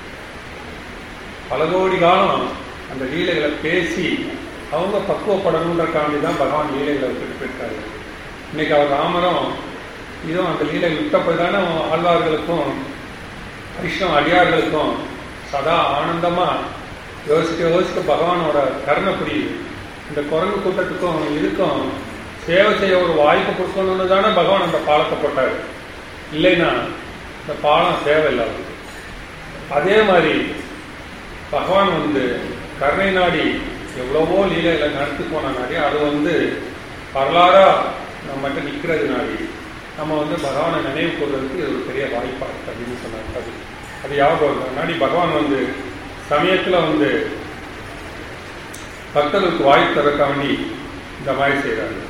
பல கோடி காலம் அந்த லீலைகளை பேசி அவங்க பக்குவப்படணுன்றக்காண்டி தான் பகவான் லீலைகளை விட்டுட்டு போயிருக்காரு இன்னைக்கு அவர் ராமரும் இதுவும் அந்த லீலை விட்டப்போ தானே ஆழ்வார்களுக்கும் வைஷ்ணவ அடியார்களுக்கும் சதா ஆனந்தமா யோசிக்க யோசிக்க பகவானோட கருணை புரியுது இந்த குரங்கு கூட்டத்துக்கும் இதுக்கும் சேவை செய்ய ஒரு வாய்ப்பு கொடுக்கணும்னு தானே பகவான் அந்த பாலத்தை போட்டார் இல்லைன்னா இந்த பாலம் தேவையில்லாது அதே மாதிரி பகவான் வந்து கருணை நாடி எவ்வளவோ லீலைகளை நடத்தி போன நாடி அது வந்து வரலாறா நம்மகிட்ட நிற்கிறது நாடி நம்ம வந்து பகவானை நினைவு கூறுறதுக்கு இது ஒரு பெரிய வாய்ப்பா இருக்கு அப்படின்னு சொன்னார் அது அது ஞாபகம் முன்னாடி பகவான் வந்து சமயத்துல வந்து பக்தர்களுக்கு வாய்ப்பு தரக்க வேண்டி இந்த மாதிரி செய்கிறாரு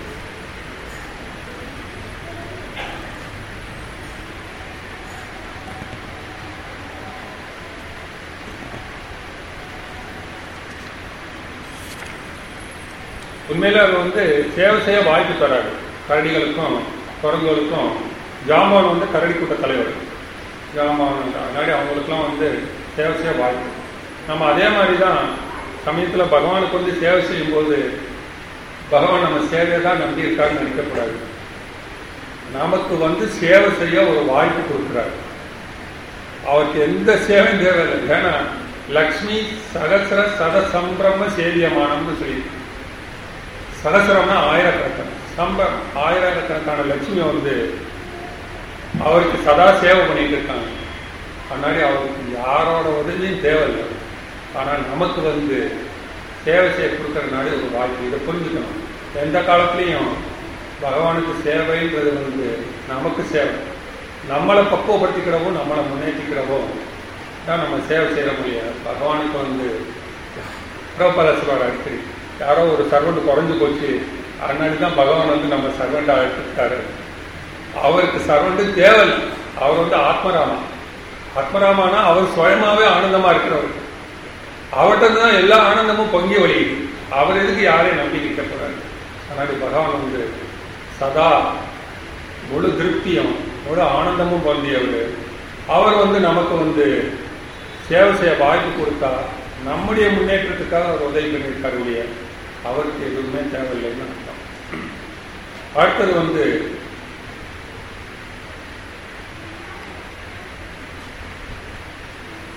உண்மையில அவர் வந்து சேவை செய்ய வாய்ப்பு தராரு கரடிகளுக்கும் குரங்குகளுக்கும் ஜாமான் வந்து கரடி கூட்ட தலைவர் ஜாமான் அதனால அவங்களுக்குலாம் வந்து சேவை செய்ய வாய்ப்பு நம்ம அதே மாதிரி தான் சமயத்தில் பகவானுக்கு வந்து சேவை செய்யும்போது பகவான் நம்ம சேவையை தான் நம்பி இருக்காருன்னு நினைக்கக்கூடாது நமக்கு வந்து சேவை செய்ய ஒரு வாய்ப்பு கொடுக்குறாரு அவருக்கு எந்த சேவையும் தேவையில்லை ஏன்னா லக்ஷ்மி சகசிர சத சம்பிரம சேவியமானம்னு சொல்லி சகசிரம்னா ஆயிரக்கணக்கான சம்பரம் ஆயிரக்கணக்கான லட்சுமி வந்து அவருக்கு சதா சேவை பண்ணிட்டு இருக்காங்க அதனால அவருக்கு யாரோட உதவியும் தேவையில்லை ஆனால் நமக்கு வந்து சேவை செய்ய கொடுக்கறதுனால ஒரு வாய்ப்பு இதை புரிஞ்சுக்கணும் எந்த காலத்துலேயும் பகவானுக்கு சேவைன்றது வந்து நமக்கு சேவை நம்மளை பக்குவப்படுத்திக்கிறவோ நம்மளை முன்னேற்றிக்கிறவோ தான் நம்ம சேவை செய்ய முடியாது பகவானுக்கு வந்து பிரபல சொல்வார் அடிக்கடி யாரோ ஒரு சர்வெண்ட் குறைஞ்சு போச்சு அதனால தான் பகவான் வந்து நம்ம சர்வெண்டாக எடுத்துக்கிட்டாரு அவருக்கு சர்வெண்ட் தேவை அவர் வந்து ஆத்மராமா ஆத்மராமானா அவர் சுயமாவே ஆனந்தமா இருக்கிறவர் அவர்கிட்ட தான் எல்லா ஆனந்தமும் பொங்கி வழியுது அவர் எதுக்கு யாரையும் நம்பி நிற்க போறாரு அதனால பகவான் வந்து சதா முழு திருப்தியும் முழு ஆனந்தமும் பொருந்தியவர் அவர் வந்து நமக்கு வந்து சேவை செய்ய வாய்ப்பு கொடுத்தா நம்முடைய முன்னேற்றத்துக்காக அவர் உதவி பண்ணியிருக்காரு இல்லையா அவருக்கு எதுவுமே தேவையில்லைன்னு அர்த்தம் அடுத்தது வந்து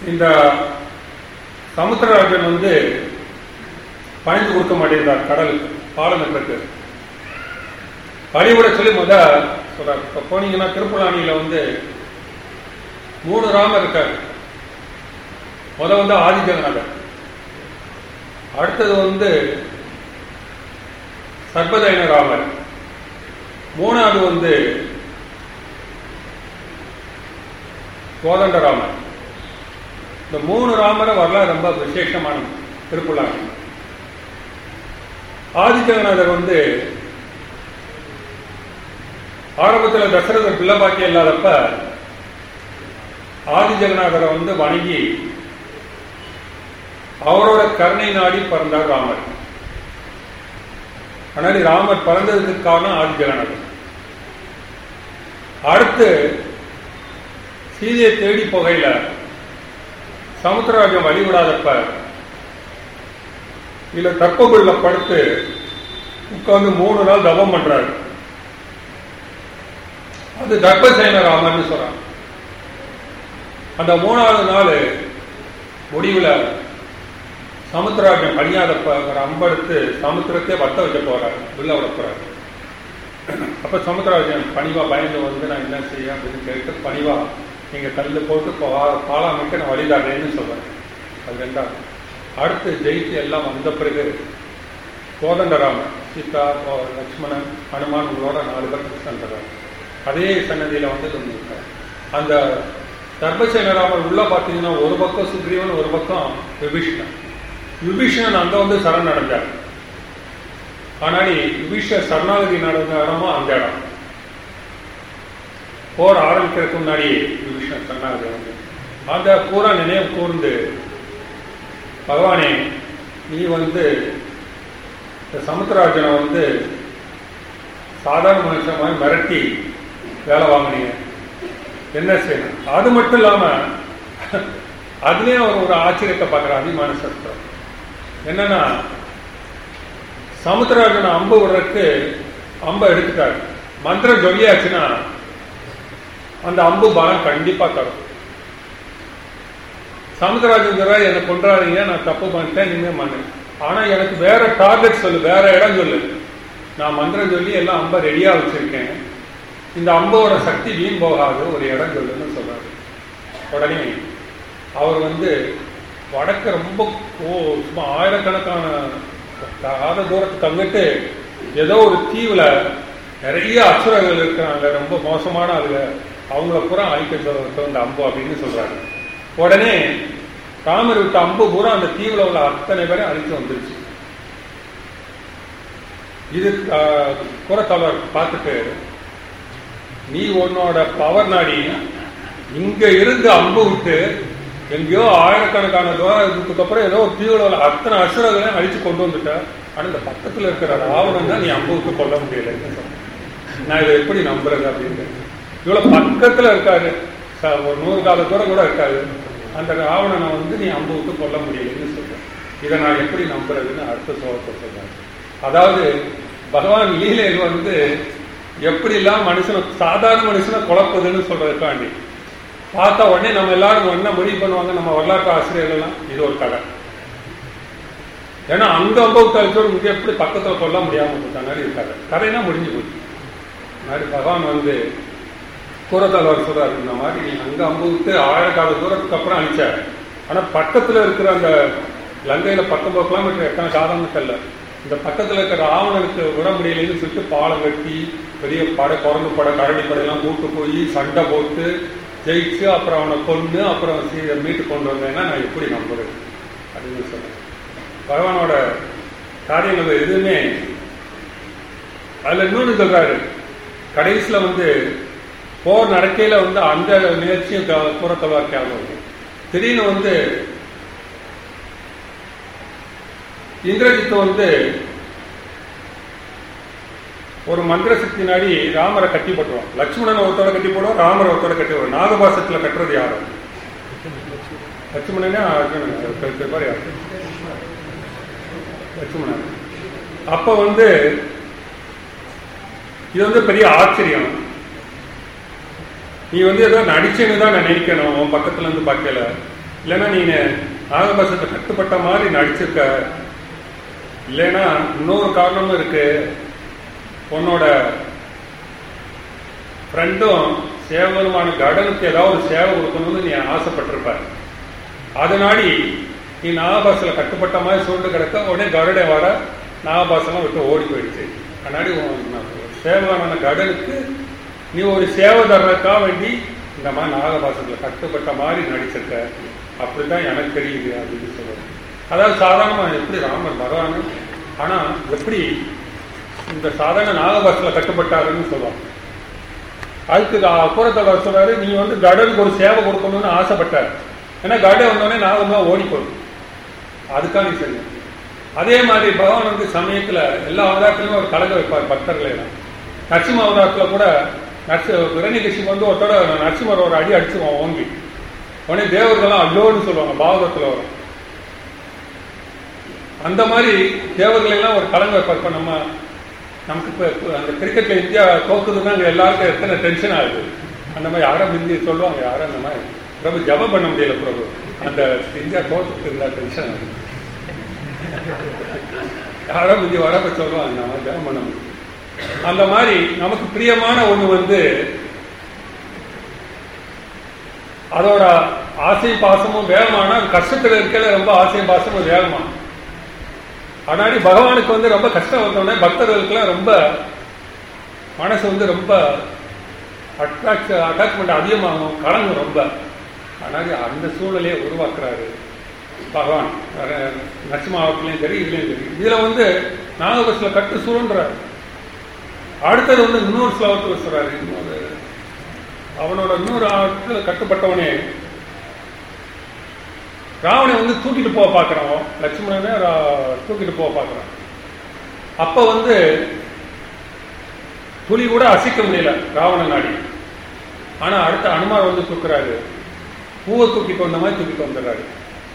இந்த சமுத்திரராஜன் வந்து பணிந்து கொடுக்க மாட்டேங்கிறார் கடலுக்கு பாலனத்துக்கு பழிவிட சொல்லி முத சொல்றார் இப்ப போனீங்கன்னா திருப்புலானியில வந்து மூணு ராமர் இருக்காரு முத வந்து ஆதிஜகநாதர் அடுத்தது வந்து சர்பதைன ராமர் மூணாவது வந்து கோதண்டராமர் இந்த மூணு ராமரை வரலாறு ரொம்ப விசேஷமானது திருப்புலானி ஆதிஜகநாதர் வந்து ஆரம்பத்தில் தசரதர் பிள்ளை பாக்கியம் இல்லாதப்ப ஆதி ஜெகநாதரை வந்து வணங்கி அவரோட கருணை நாடி பிறந்தார் ராமர் ஆனால் ராமர் பிறந்ததுக்கு காரணம் ஆதி ஜெகநாதர் அடுத்து சீதையை தேடி போகையில சமுத்திரராஜன் வழிவிடாதப்ப இல்ல தற்பகுள்ள படுத்து உட்கார்ந்து மூணு நாள் தவம் பண்றாரு அது தர்பசேன ராமர்னு சொல்றான் அந்த மூணாவது நாள் முடிவுல சமுத்திராஜன் பணியாதப்ப ஒரு அம்பெடுத்து சமுத்திரத்தை வத்த வைக்க போறாரு வில்ல விட போறாரு அப்ப சமுத்திரராஜன் பணிவா பயந்து வந்து நான் என்ன செய்ய அப்படின்னு கேட்டு பணிவா நீங்க கல்லு போட்டு பா- பாலாமைக்க நான் வழிதாடுறேன்னு சொல்றேன் அது ரெண்டாவது அடுத்து ஜெயிச்சு எல்லாம் வந்த பிறகு கோதண்டராமன் சீதா கோ- லக்ஷ்மணன் ஹனுமான் உங்களோட நாலு பேர் கிருஷ்ணன் இருக்காரு. அதே சன்னதியில வந்து இருந்திருக்காரு. அந்த தர்பசேனராமர் உள்ள பார்த்தீங்கன்னா ஒரு பக்கம் சுக்ரீவன் ஒரு பக்கம் விபீஷணன் விபீஷணன் அங்க வந்து சரண் அடைஞ்சார் ஆனாடி விபீஷ சரணாகதி நடந்த இடமும் அந்த இடம் போர் ஆரம்பிக்கிறதுக்கு முன்னாடி விபீஷணன் சரணாகதி வந்து அந்த பூரா நினைவு கூர்ந்து பகவானே நீ வந்து இந்த சமுத்திரராஜனை வந்து சாதாரண மனுஷன் மாதிரி மிரட்டி வேலை வாங்கினீங்க என்ன செய்யணும் அது மட்டும் இல்லாம அதுலயும் அவர் ஒரு ஆச்சரியத்தை பார்க்குற அதிமான சஸ்திரம் என்னன்னா சமுத்திரராஜனை அம்பு விடுறதுக்கு அம்பை எடுத்துட்டாரு மந்திரம் சொல்லியாச்சுன்னா அந்த அம்பு பலம் கண்டிப்பா தரும் சமுத்திரராஜன் சொல்றாரு என்னை கொண்டாடுறீங்க நான் தப்பு பண்ணிட்டேன் நீங்க மண்ணு ஆனா எனக்கு வேற டார்கெட் சொல்லு வேற இடம் சொல்லு நான் மந்திரம் சொல்லி எல்லாம் அம்பை ரெடியா வச்சிருக்கேன் இந்த அம்போட சக்தி வீண் போகாது ஒரு இடம் சொல்லுன்னு சொல்றாரு உடனே அவர் வந்து வடக்க ரொம்ப ஓ சும்மா ஆயிரக்கணக்கான ஆத தூரத்துக்கு அங்கிட்டு ஏதோ ஒரு தீவுல நிறைய அசுரங்கள் இருக்கிறாங்க ரொம்ப மோசமான ஆளுங்க அவங்கள பூரா அழிக்க இந்த அம்பு அப்படின்னு சொல்றாங்க உடனே ராமர் விட்ட அம்பு பூரா அந்த தீவுல உள்ள அத்தனை பேரை அழிச்சு வந்துருச்சு இது குரத்தவர் பார்த்துட்டு நீ உன்னோட பவர் நாடி இங்க இருந்து அம்பு விட்டு எங்கேயோ ஆயிரக்கணக்கான தூரத்துக்கு அப்புறம் ஏதோ ஒரு தீவுல உள்ள அத்தனை அசுரங்களையும் அழிச்சு கொண்டு வந்துட்ட ஆனா இந்த பக்கத்துல இருக்கிற ராவணன் தான் நீ அம்பு விட்டு கொல்ல முடியல நான் இதை எப்படி நம்புறது அப்படின்னு இவ்வளவு பக்கத்துல இருக்காரு ச- ஒரு நூறு கால தூரம் கூட இருக்காரு அந்த ராவணனை வந்து நீ அம்பு விட்டு கொல்ல முடியலன்னு சொல்றேன் இதை நான் எப்படி நம்புறதுன்னு அடுத்த சோகத்தை சொல்றாரு அதாவது பகவான் லீலையில் வந்து எப்படி எல்லாம் மனுஷனை சாதாரண மனுஷனை குழப்புதுன்னு சொல்றதுக்காண்டி பார்த்தா உடனே நம்ம எல்லாரும் என்ன முடிவு பண்ணுவாங்க நம்ம வரலாற்று ஆசிரியர்கள் எல்லாம் இது ஒரு கதை ஏன்னா அங்க அம்பவு கழிச்சோடு இங்க எப்படி பக்கத்துல கொல்ல முடியாம இருக்காங்க இது கதை கதைனா முடிஞ்சு போச்சு மாதிரி பகவான் வந்து கூறத்தாழ்வார் சொல்றாரு இந்த மாதிரி நீ அங்க அம்புவிட்டு ஆயிரக்கால தூரத்துக்கு அப்புறம் அழிச்ச ஆனா பக்கத்துல இருக்கிற அந்த லங்கையில பத்தொன்பது கிலோமீட்டர் எத்தனை சாதனம் தெரியல இந்த பக்கத்துல இருக்கிற ராவணனுக்கு விட முடியலைன்னு சொல்லிட்டு பாலம் கட்டி பெரிய படை குரங்கு படை கரடி படையெல்லாம் கூட்டு போய் சண்டை போட்டு ஜெயிச்சு அப்புறம் அவனை கொன்று அப்புறம் சீ- மீட்டு கொண்டு வந்தேன்னா நான் எப்படி நம்புறது அப்படின்னு சொன்னேன் பகவானோட காரியங்கள் எதுவுமே அதுல இன்னொன்னு சொல்றாரு கடைசியில வந்து போர் நடக்கையில வந்து அந்த முயற்சியும் புறத்தவாக்கி ஆகும் திடீர்னு வந்து இந்திரஜித் வந்து ஒரு மந்திர சக்தி நாடி ராமரை கட்டி போட்டுருவான் லட்சுமணன் ஒருத்தோட கட்டி போடுவான் ராமரை ஒருத்தோட கட்டி போடுவான் நாகபாசத்துல கட்டுறது யாரு லட்சுமணனே அர்ஜுனன் கழுத்து பாரு யாரு லட்சுமணன் அப்ப வந்து இது வந்து பெரிய ஆச்சரியம் நீ வந்து ஏதோ நடிச்சேன்னு தான் நான் நினைக்கணும் உன் பக்கத்துல இருந்து பார்க்கல இல்லைன்னா நீ நாகபாசத்தை கட்டுப்பட்ட மாதிரி நடிச்சிருக்க இல்லைன்னா இன்னொரு காரணமும் இருக்கு உன்னோட ஃப்ரெண்டும் சேவகருமான கடனுக்கு ஏதாவது ஒரு சேவை கொடுக்கணும்னு நீ ஆசைப்பட்டிருப்ப அதனாடி நீ நாகபாசில் கட்டுப்பட்ட மாதிரி சூழ்ந்து கிடக்க உடனே கருடை வர நாகபாசெல்லாம் விட்டு ஓடி போயிடுச்சு அதனாடி சேவகனான கடனுக்கு நீ ஒரு சேவை தர்றதுக்காக வேண்டி இந்த மாதிரி நாகபாசத்தில் கட்டுப்பட்ட மாதிரி நடிச்சிருக்க அப்படிதான் எனக்கு தெரியுது அப்படின்னு சொல்லுவாங்க அதாவது சாதாரணமாக எப்படி ராமர் பகவான் ஆனால் எப்படி இந்த சாதாரண நாகபாசத்தில் கட்டுப்பட்டாருன்னு சொல்லுவாங்க அதுக்கு அப்புறத்தவர் சொல்றாரு நீ வந்து கடனுக்கு ஒரு சேவை கொடுக்கணும்னு ஆசைப்பட்ட ஏன்னா கடை வந்தோடனே நாகமாக ஓடி போடும் அதுக்காக நீ செய்ய அதே மாதிரி பகவான் வந்து சமயத்துல எல்லா அவதாரத்திலையும் ஒரு கலக வைப்பார் பக்தர்களை எல்லாம் நரசிம்ம அவதாரத்துல கூட நரசி விரணிகட்சி வந்து ஒருத்தோட நரசிம்மர் ஒரு அடி அடிச்சுருவான் ஓங்கி உடனே தேவர்கள்லாம் அல்லோன்னு சொல்லுவாங்க பாவகத்துல வரும் அந்த மாதிரி தேவர்கள் எல்லாம் ஒரு கலங்க வைப்பார் இப்ப நம்ம நமக்கு இப்போ அந்த கிரிக்கெட்ல இந்தியா தோக்குதுன்னா அங்கே எல்லாருக்கும் எத்தனை டென்ஷன் ஆகுது அந்த மாதிரி யாரும் இந்திய சொல்லுவாங்க யாரும் அந்த மாதிரி பிரபு ஜபம் பண்ண முடியல பிரபு அந்த இந்தியா தோத்துட்டு இருந்தா டென்ஷன் ஆகுது யாரோ இந்திய வரப்ப சொல்லுவாங்க நம்ம ஜபம் பண்ண முடியும் அந்த மாதிரி நமக்கு பிரியமான ஒண்ணு வந்து அதோட ஆசை பாசமும் வேகமானா கஷ்டத்துல இருக்கல ரொம்ப ஆசையும் பாசமும் வேகமா ஆனாடி பகவானுக்கு வந்து ரொம்ப கஷ்டம் வந்தோடனே பக்தர்களுக்குலாம் ரொம்ப மனசு வந்து ரொம்ப அட்ராக்ட் அட்டாச்மெண்ட் அதிகமாகும் கலங்கும் ரொம்ப ஆனால் அந்த சூழ்நிலையை உருவாக்குறாரு பகவான் நரசிம்மாவத்திலையும் சரி இதுலையும் சரி இதுல வந்து நாகபஸ்ல கட்டு சுருன்றாரு அடுத்தது வந்து இன்னொரு ஸ்லோகத்தில் சொல்றாரு இன்னொரு அவனோட இன்னொரு ஆட்டத்தில் கட்டுப்பட்டவனே ராவணை வந்து தூக்கிட்டு போக பார்க்குறான் லட்சுமணனே தூக்கிட்டு போக பார்க்குறான் அப்ப வந்து துளி கூட அசைக்க முடியல ராவண நாடி ஆனா அடுத்த அனுமார் வந்து தூக்குறாரு பூவை தூக்கிட்டு வந்த மாதிரி தூக்கிட்டு வந்துடுறாரு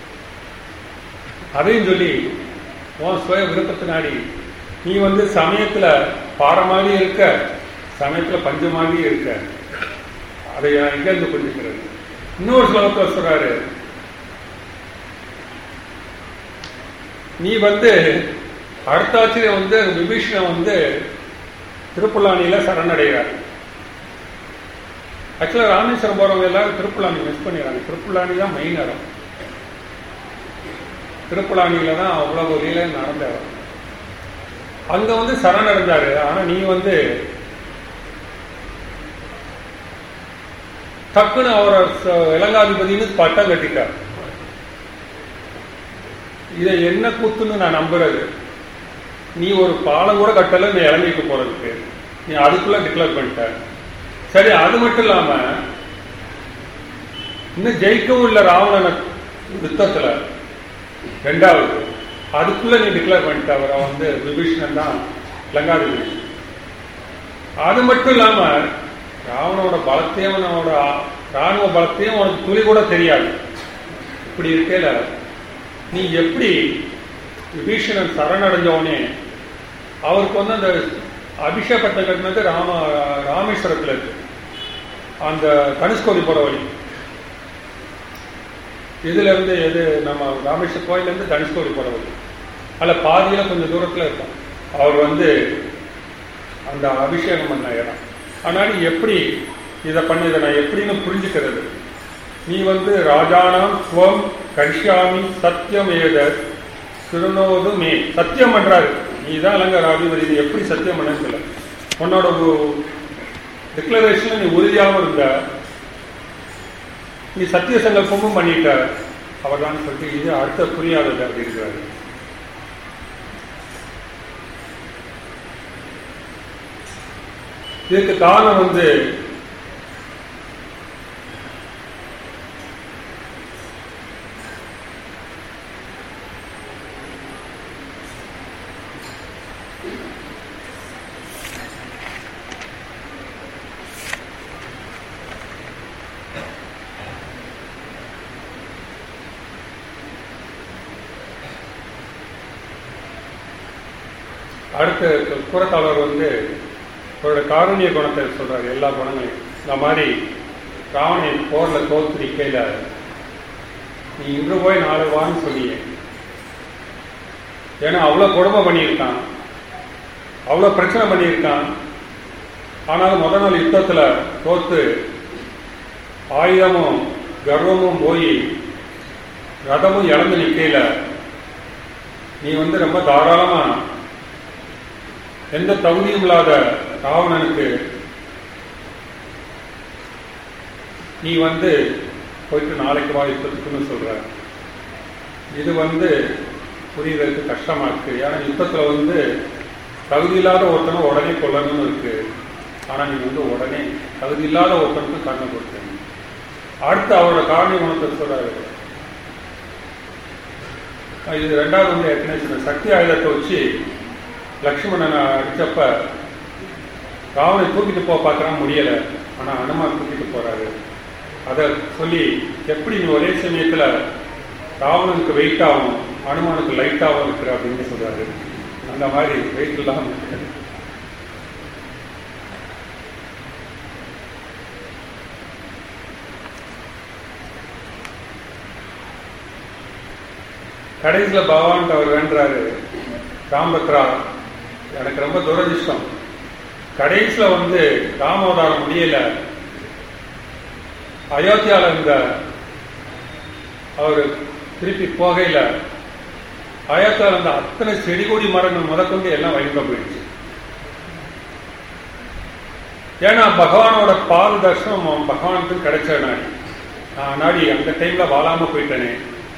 அதையும் சொல்லி உன் சுய விருப்பத்து நாடி நீ வந்து சமயத்துல பாறை மாதிரி இருக்க சமயத்துல பஞ்சு மாதிரி இருக்க அதை எங்க இருந்து புரிஞ்சுக்கிறது இன்னொரு ஸ்லோகத்தில் சொல்றாரு நீ வந்து அடுத்த ஆச்சரியம் வந்து விபீஷணன் வந்து திருப்புல்லானியில சரணடைகிறார் ஆக்சுவலாக ராமேஸ்வரம் போறவங்க எல்லாரும் திருப்புல்லானி மிஸ் பண்ணிடுறாங்க திருப்புல்லானி தான் மெயின் இடம் திருப்புலானியில தான் அவ்வளவு லீல நடந்தார் அங்க வந்து சரணடைஞ்சாரு ஆனா நீ வந்து டக்குன்னு அவரை இலங்காதிபதினு பட்டம் கட்டிட்டார் இதை என்ன கூத்துன்னு நான் நம்புறது நீ ஒரு பாலம் கூட கட்டல நீ இலங்கைக்கு போறதுக்கு நீ அதுக்குள்ள டிக்ளேர் பண்ணிட்ட சரி அது மட்டும் இல்லாம இன்னும் ஜெயிக்கவும் இல்லை ராவணன யுத்தத்துல ரெண்டாவது அதுக்குள்ள நீ டிக்ளேர் பண்ணிட்ட அவரை வந்து விபீஷணன் தான் லங்காதிபதி அது மட்டும் இல்லாம ராவணோட பலத்தையும் அவனோட ராணுவ பலத்தையும் உனக்கு துளி கூட தெரியாது இப்படி இருக்கல நீ எப்படி விபீஷணன் சரணடைஞ்சவனே அவருக்கு வந்து அந்த அபிஷேகத்தை கட்டினது ராம ராமேஸ்வரத்தில் இருக்கு அந்த தனுஷ்கோடி போற வழி இதுல இருந்து எது நம்ம ராமேஸ்வர கோயில இருந்து தனுஷ்கோடி போற வழி அல்ல பாதியில கொஞ்சம் தூரத்துல இருக்கும் அவர் வந்து அந்த அபிஷேகம் பண்ண இடம் ஆனால் நீ எப்படி இதை பண்ண இதை நான் எப்படின்னு புரிஞ்சுக்கிறது நீ வந்து ராஜானாம் ஸ்வம் கரிஷ்யாமி சத்தியம் ஏத திருநோது மே சத்தியம் பண்றாரு நீ தான் அலங்க ராஜிபதி நீ எப்படி சத்தியம் பண்ணன்னு சொல்ல உன்னோட டிக்ளரேஷன் நீ உறுதியாகவும் இருந்த நீ சத்திய சங்கல்பமும் பண்ணிட்ட அவர் தான் சொல்லிட்டு இது அடுத்த புரியாதது அப்படி இருக்கிறாரு இதுக்கு காரணம் வந்து அடுத்த புறத்தாளர் வந்து அவரோட காரணிய குணத்தை சொல்றாரு எல்லா குணங்களையும் இந்த மாதிரி ராவணன் போர்ல தோத்து நிக்கையில நீ இன்று போய் நாளை வான்னு சொன்னியே ஏன்னா அவ்வளோ கொடுமை பண்ணியிருக்கான் அவ்வளோ பிரச்சனை பண்ணியிருக்கான் ஆனாலும் முத நாள் யுத்தத்தில் தோத்து ஆயுதமும் கர்வமும் போய் ரதமும் இழந்து நிற்கையில நீ வந்து ரொம்ப தாராளமா எந்த தகுதியும் இல்லாத ராவணனுக்கு நீ வந்து போயிட்டு நாளைக்கு வா யுத்தத்துக்குன்னு சொல்ற இது வந்து புரியுறதுக்கு கஷ்டமா இருக்கு ஏன்னா யுத்தத்துல வந்து தகுதி இல்லாத ஒருத்தனை உடனே கொல்லணும்னு இருக்கு ஆனா நீ வந்து உடனே தகுதி இல்லாத ஒருத்தனுக்கு கண்ணை கொடுத்தீங்க அடுத்து அவரோட காரணி குணத்தை சொல்றாரு இது ரெண்டாவது வந்து ஏற்கனவே சொன்ன சக்தி ஆயுதத்தை வச்சு லக்ஷ்மணனை அடிச்சப்ப ராவனை தூக்கிட்டு போக பார்க்கறான் முடியல ஆனா அனுமான் தூக்கிட்டு போறாரு அதை சொல்லி எப்படி நீ ஒரே சமயத்துல ராவணனுக்கு வெயிட் ஆகும் அனுமானுக்கு லைட் ஆகும் இருக்கிற அப்படின்னு சொல்றாரு அந்த மாதிரி வெயிட் இல்லாம இருக்கு. கடைசியில பகவான் அவர் வேண்டாரு ராம்பத்ரா எனக்கு ரொம்ப துரதிர்ஷ்டம் கடைசியில வந்து ராமோதாரம் முடியல அயோத்தியால இருந்த அவர் திருப்பி போகையில அயோத்தியால இருந்த அத்தனை செடி கொடி மரங்கள் முதற்கொண்டு எல்லாம் வழிந்த போயிடுச்சு ஏன்னா பகவானோட பால் தர்ஷனம் அவன் பகவானுக்கு கிடைச்ச நாடி நான் நாடி அந்த டைம்ல வாழாம போயிட்டேனே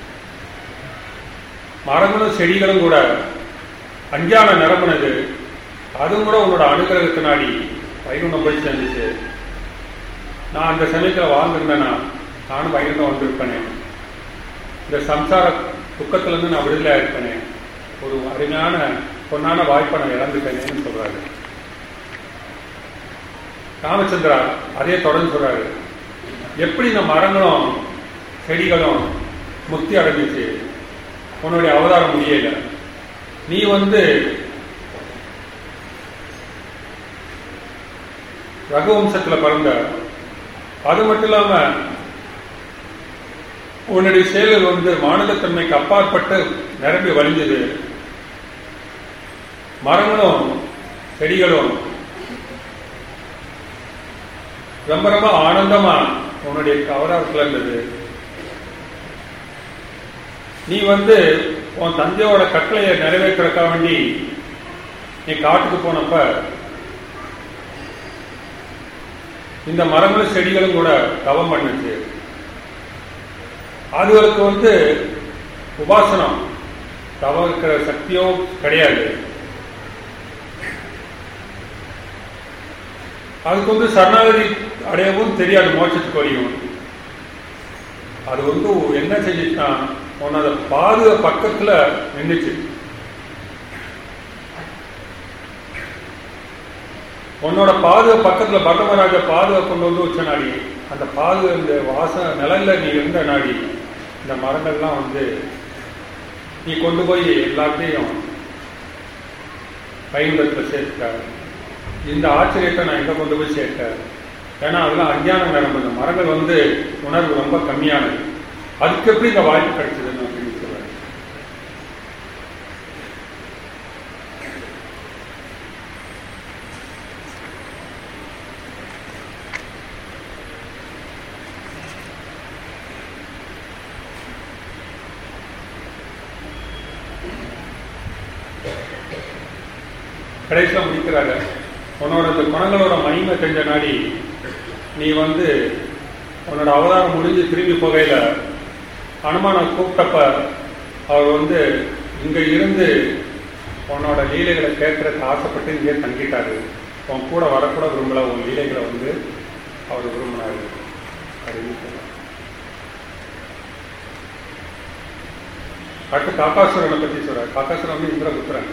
மரங்களும் செடிகளும் கூட அஞ்ஞான நிரம்பினது அதுவும் கூட உன்னோட அனுகிரகத்தினாடி வைகுண்டம் போய் சேர்ந்துச்சு நான் அந்த சமயத்தில் வாழ்ந்திருந்தேன்னா நானும் வைகுண்டம் வந்திருப்பேனே இந்த சம்சார துக்கத்திலிருந்து நான் விடுதலை இருப்பேனே ஒரு அருமையான பொன்னான வாய்ப்பை நான் இழந்துட்டேனேன்னு சொல்றாரு ராமச்சந்திரா அதே தொடர்ந்து சொல்றாரு எப்படி இந்த மரங்களும் செடிகளும் முக்தி அடைஞ்சிச்சு உன்னுடைய அவதாரம் முடியல நீ வந்து ரகுவம்சத்துல பிறந்த அது மட்டும் இல்லாம உன்னுடைய செயல்கள் வந்து மாநிலத்தன்மைக்கு அப்பாற்பட்டு நிரம்பி வழிஞ்சது மரங்களும் செடிகளும் ரொம்ப ரொம்ப ஆனந்தமா உன்னுடைய அவதாரத்துல இருந்தது நீ வந்து உன் தந்தையோட கட்டளையை நிறைவேற்றுறக்கா வேண்டி நீ காட்டுக்கு போனப்ப இந்த மரங்களும் செடிகளும் கூட தவம் பண்ணுச்சு அதுகளுக்கு வந்து உபாசனம் தவம் இருக்கிற சக்தியோ கிடையாது அதுக்கு வந்து சரணாகதி அடையவும் தெரியாது மோட்சத்துக்கு வழியும் அது வந்து என்ன செஞ்சுச்சுன்னா உன்னோட பாதுக பக்கத்துல நின்றுச்சு உன்னோட பாதுக பக்கத்துல பட்டமராஜ பாதுகா கொண்டு வந்து வச்ச நாடி அந்த பாதுக இந்த வாச நிலல்ல நீ இருந்த நாடி இந்த மரங்கள்லாம் வந்து நீ கொண்டு போய் எல்லாத்தையும் பயன்படுத்த சேர்த்த இந்த ஆச்சரியத்தை நான் எங்க கொண்டு போய் சேர்த்தேன் ஏன்னா அதெல்லாம் அஞ்ஞானம் நிரம்ப இந்த மரங்கள் வந்து உணர்வு ரொம்ப கம்மியானது அதுக்கு எப்படி இந்த வாய்ப்பு கிடைச்சதுன்னு அப்படின்னு சொல்றாரு கடைசியில் முடிக்கிறாங்க உன்னோட இந்த குணங்களோட மகிமை தெரிஞ்ச நாடி நீ வந்து உன்னோட அவதாரம் முடிஞ்சு திரும்பி போகையில அனுமான கூப்பிட்டப்ப அவர் வந்து இங்க இருந்து உன்னோட லீலைகளை கேட்கறதுக்கு ஆசைப்பட்டு இங்கே தங்கிட்டாரு உன் கூட வரக்கூட விரும்பல உன் லீலைகளை வந்து அவர் விரும்பினாரு அப்படின்னு சொல்றார். அடுத்து காக்காசுரனை பத்தி சொல்றாரு காக்காசுரன் வந்து இந்திரபுத்திரன்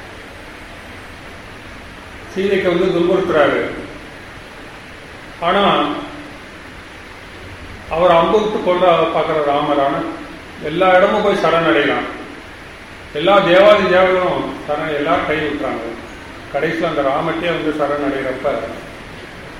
சீதைக்கு வந்து துன்புறுத்துறாரு ஆனா அவர் அம்புத்து கொள்ள பார்க்கிற ராமரான எல்லா இடமும் போய் சரணடையலாம் எல்லா தேவாதி தேவர்களும் சரண எல்லாரும் கை விட்டுறாங்க கடைசியில் அந்த ராமட்டே வந்து சரணடைகிறப்ப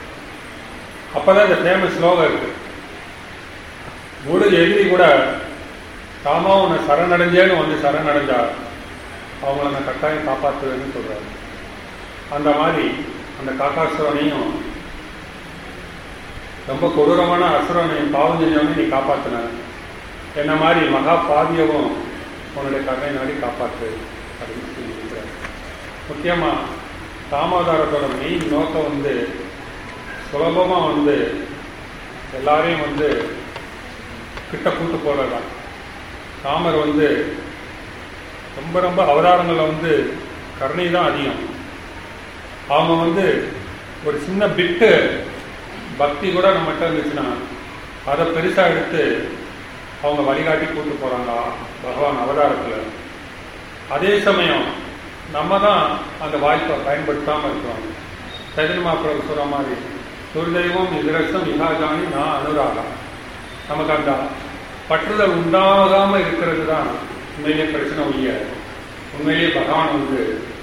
அப்பதான் இந்த ஃபேமஸ் ஸ்லோகம் இருக்கு முழு எதிரி கூட ராமா உன்னை சரணடைஞ்சேன்னு வந்து சரணடைஞ்சா அவங்கள நான் கட்டாயம் காப்பாற்றுவேன்னு சொல்றாரு அந்த மாதிரி அந்த காக்காசுரனையும் ரொம்ப கொடூரமான அசுரனையும் பாவம் செஞ்சவனையும் நீ காப்பாத்தின என்ன மாதிரி மகா பாவியவும் உன்னுடைய கருணை நாடி காப்பாற்று அப்படின்னு சொல்லியிருக்கிறார் முக்கியமா தாமோதாரத்தோட மெயின் நோக்கம் வந்து சுலபமா வந்து எல்லாரையும் வந்து கிட்ட கூட்டு போறதுதான் ராமர் வந்து ரொம்ப ரொம்ப அவதாரங்கள்ல வந்து கருணை தான் அதிகம் அவங்க வந்து ஒரு சின்ன பிட்டு பக்தி கூட நம்மகிட்ட இருந்துச்சுன்னா அதை பெருசா எடுத்து அவங்க வழிகாட்டி கூட்டு போறாங்க பகவான் அவதாரத்துல அதே சமயம் நம்ம தான் அந்த வாய்ப்பை பயன்படுத்தாம இருக்கிறோம் சைதன்ய மாப்பிள்ள சொல்ற மாதிரி துர்தெய்வம் இதரசம் இகாஜானி நான் அனுராகா நமக்கு அந்த பற்றுதல் உண்டாகாம இருக்கிறது தான் உண்மையிலே பிரச்சனை ஒழிய உண்மையிலேயே பகவான் வந்து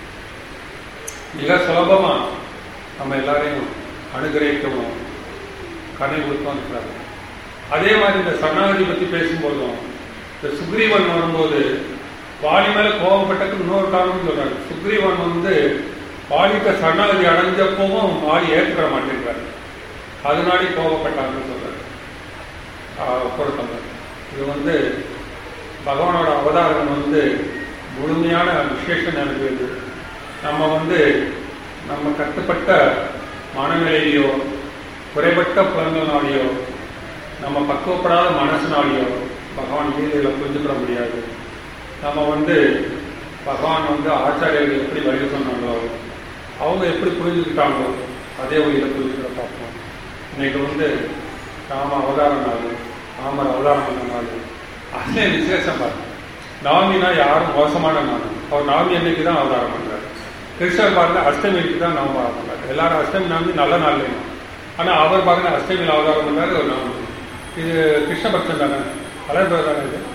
மிக சுலபமா நம்ம எல்லாரையும் அனுகிரகிக்கவும் கண்ணை கொடுத்தோம் இருக்கிறார் அதே மாதிரி இந்த சரணாகதி பத்தி பேசும்போதும் இந்த சுக்ரீவன் வரும்போது வாலி மேல கோபப்பட்டதுக்கு இன்னொரு காரணம் சொல்றாரு சுக்ரீவன் வந்து வாலிட்ட சரணாகதி அடைஞ்சப்பவும் வாலி ஏற்றுக்கிற மாட்டேங்கிறாரு அதனாலே கோபப்பட்டாங்கன்னு சொல்றாரு ஆஹ் பொருத்தம் இது வந்து பகவானோட அவதாரம் வந்து முழுமையான விசேஷம் எனக்கு நம்ம வந்து நம்ம கட்டுப்பட்ட மனநிலையிலையோ குறைபட்ட புலங்களாலேயோ நம்ம பக்குவப்படாத மனசினாலேயோ பகவான் லீலையில புரிஞ்சுக்கிட முடியாது நம்ம வந்து பகவான் வந்து ஆச்சாரியர்கள் எப்படி வழி சொன்னாங்களோ அவங்க எப்படி புரிஞ்சுக்கிட்டாங்களோ அதே வழியில புரிஞ்சுக்கிற பார்ப்போம் இன்னைக்கு வந்து ராம அவதாரம் நாள் ராமர் அவதாரம் பண்ண நாள் அதே விசேஷம் பாருங்க நவமினா யாரும் மோசமான நாள் அவர் நவமி அன்னைக்கு தான் அவதாரம் பண்றாரு கிருஷ்ணர் பாருங்க அஷ்டமிக்கு தான் நவம் அவதாரம் பண்றாரு எல்லாரும் அஷ்டமி நவமி நல்ல நாள்லையும் ஆனா அவர் பாருங்க அஷ்டமியில் அவதாரம் பண்ணாரு ஒரு நவமி இது கிருஷ்ணபக்ஷம் தானே பலர் பேர் தானே இது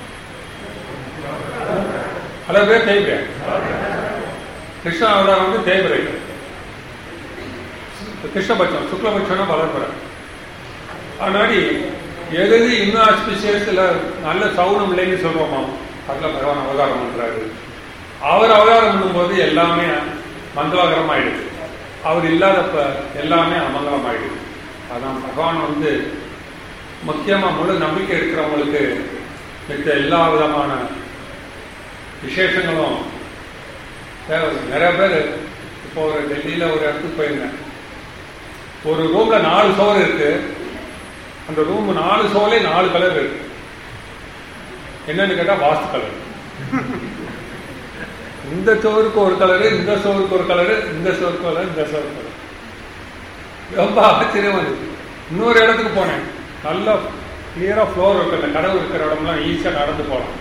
பல பேர் தேய்பிரை கிருஷ்ண அவதாரம் வந்து தேய்பிரை கிருஷ்ணபட்சம் சுக்லபட்சம்னா வளர்ப்புற அதனாடி எது எது இன்னும் ஆஸ்பிஷியஸ்ல நல்ல சவுனம் இல்லைன்னு சொல்றோமோ அதுல பகவான் அவதாரம் பண்றாரு அவர் அவதாரம் பண்ணும்போது எல்லாமே மங்களகரம் ஆயிடுது அவர் இல்லாதப்ப எல்லாமே அமங்கலம் ஆயிடுது அதான் பகவான் வந்து முக்கியமா முழு நம்பிக்கை இருக்கிறவங்களுக்கு மித்த எல்லா விதமான விசேஷங்களும் தேவை நிறைய பேர் இப்போ ஒரு டெல்லியில ஒரு இடத்துக்கு போயிருந்தேன் ஒரு ரூம்ல நாலு சோறு இருக்கு அந்த ரூம் நாலு சோலே நாலு கலர் இருக்கு என்னன்னு கேட்டா வாஸ்து கலர் இந்த சோருக்கு ஒரு கலரு இந்த சோருக்கு ஒரு கலரு இந்த சோருக்கு கலர் இந்த சோருக்கு கலர் ரொம்ப ஆச்சரியமா இருக்கு இன்னொரு இடத்துக்கு போனேன் நல்லா கிளியரா ஃப்ளோர் இருக்கு அந்த கடவு இருக்கிற இடம்லாம் ஈஸியா நடந்து போகலாம்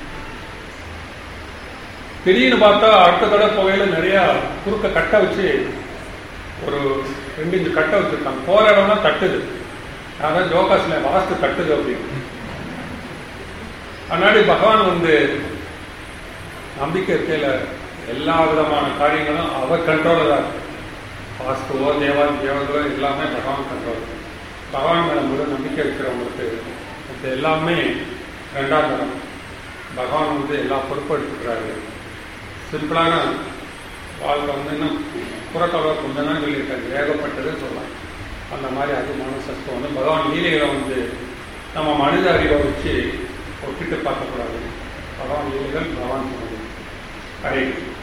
திடீர்னு பார்த்தா அடுத்த கடை புகையில நிறைய குறுக்க கட்டை வச்சு ஒரு ரெண்டு இன்ச்சு கட்டை வச்சிருக்காங்க போற இடம்லாம் தட்டுது அதான் ஜோகாஸ்ல வாஸ்து தட்டுது அப்படின்னு அதனாடி பகவான் வந்து நம்பிக்கை இருக்கையில எல்லா விதமான காரியங்களும் அவர் கண்ட்ரோல தான் இருக்கு வாஸ்துவோ தேவா தேவதோ எல்லாமே பகவான் கண்ட்ரோல் பகவான் மேல முழு நம்பிக்கை இருக்கிறவங்களுக்கு இது எல்லாமே ரெண்டாம் தரம் பகவான் வந்து எல்லா பொறுப்பும் எடுத்துக்கிறாரு சிம்பிளான வாழ்க்கை வந்து இன்னும் புறக்கலவை கொஞ்சம் தான் சொல்லியிருக்காரு ஏகப்பட்டது சொல்லலாம் அந்த மாதிரி அது மனசஸ்தம் வந்து பகவான் லீலைகளை வந்து நம்ம மனித அறிவை வச்சு ஒப்பிட்டு பார்க்கக்கூடாது பகவான் லீலைகள் பகவான் சொன்னது ஹரே கிருஷ்ணா.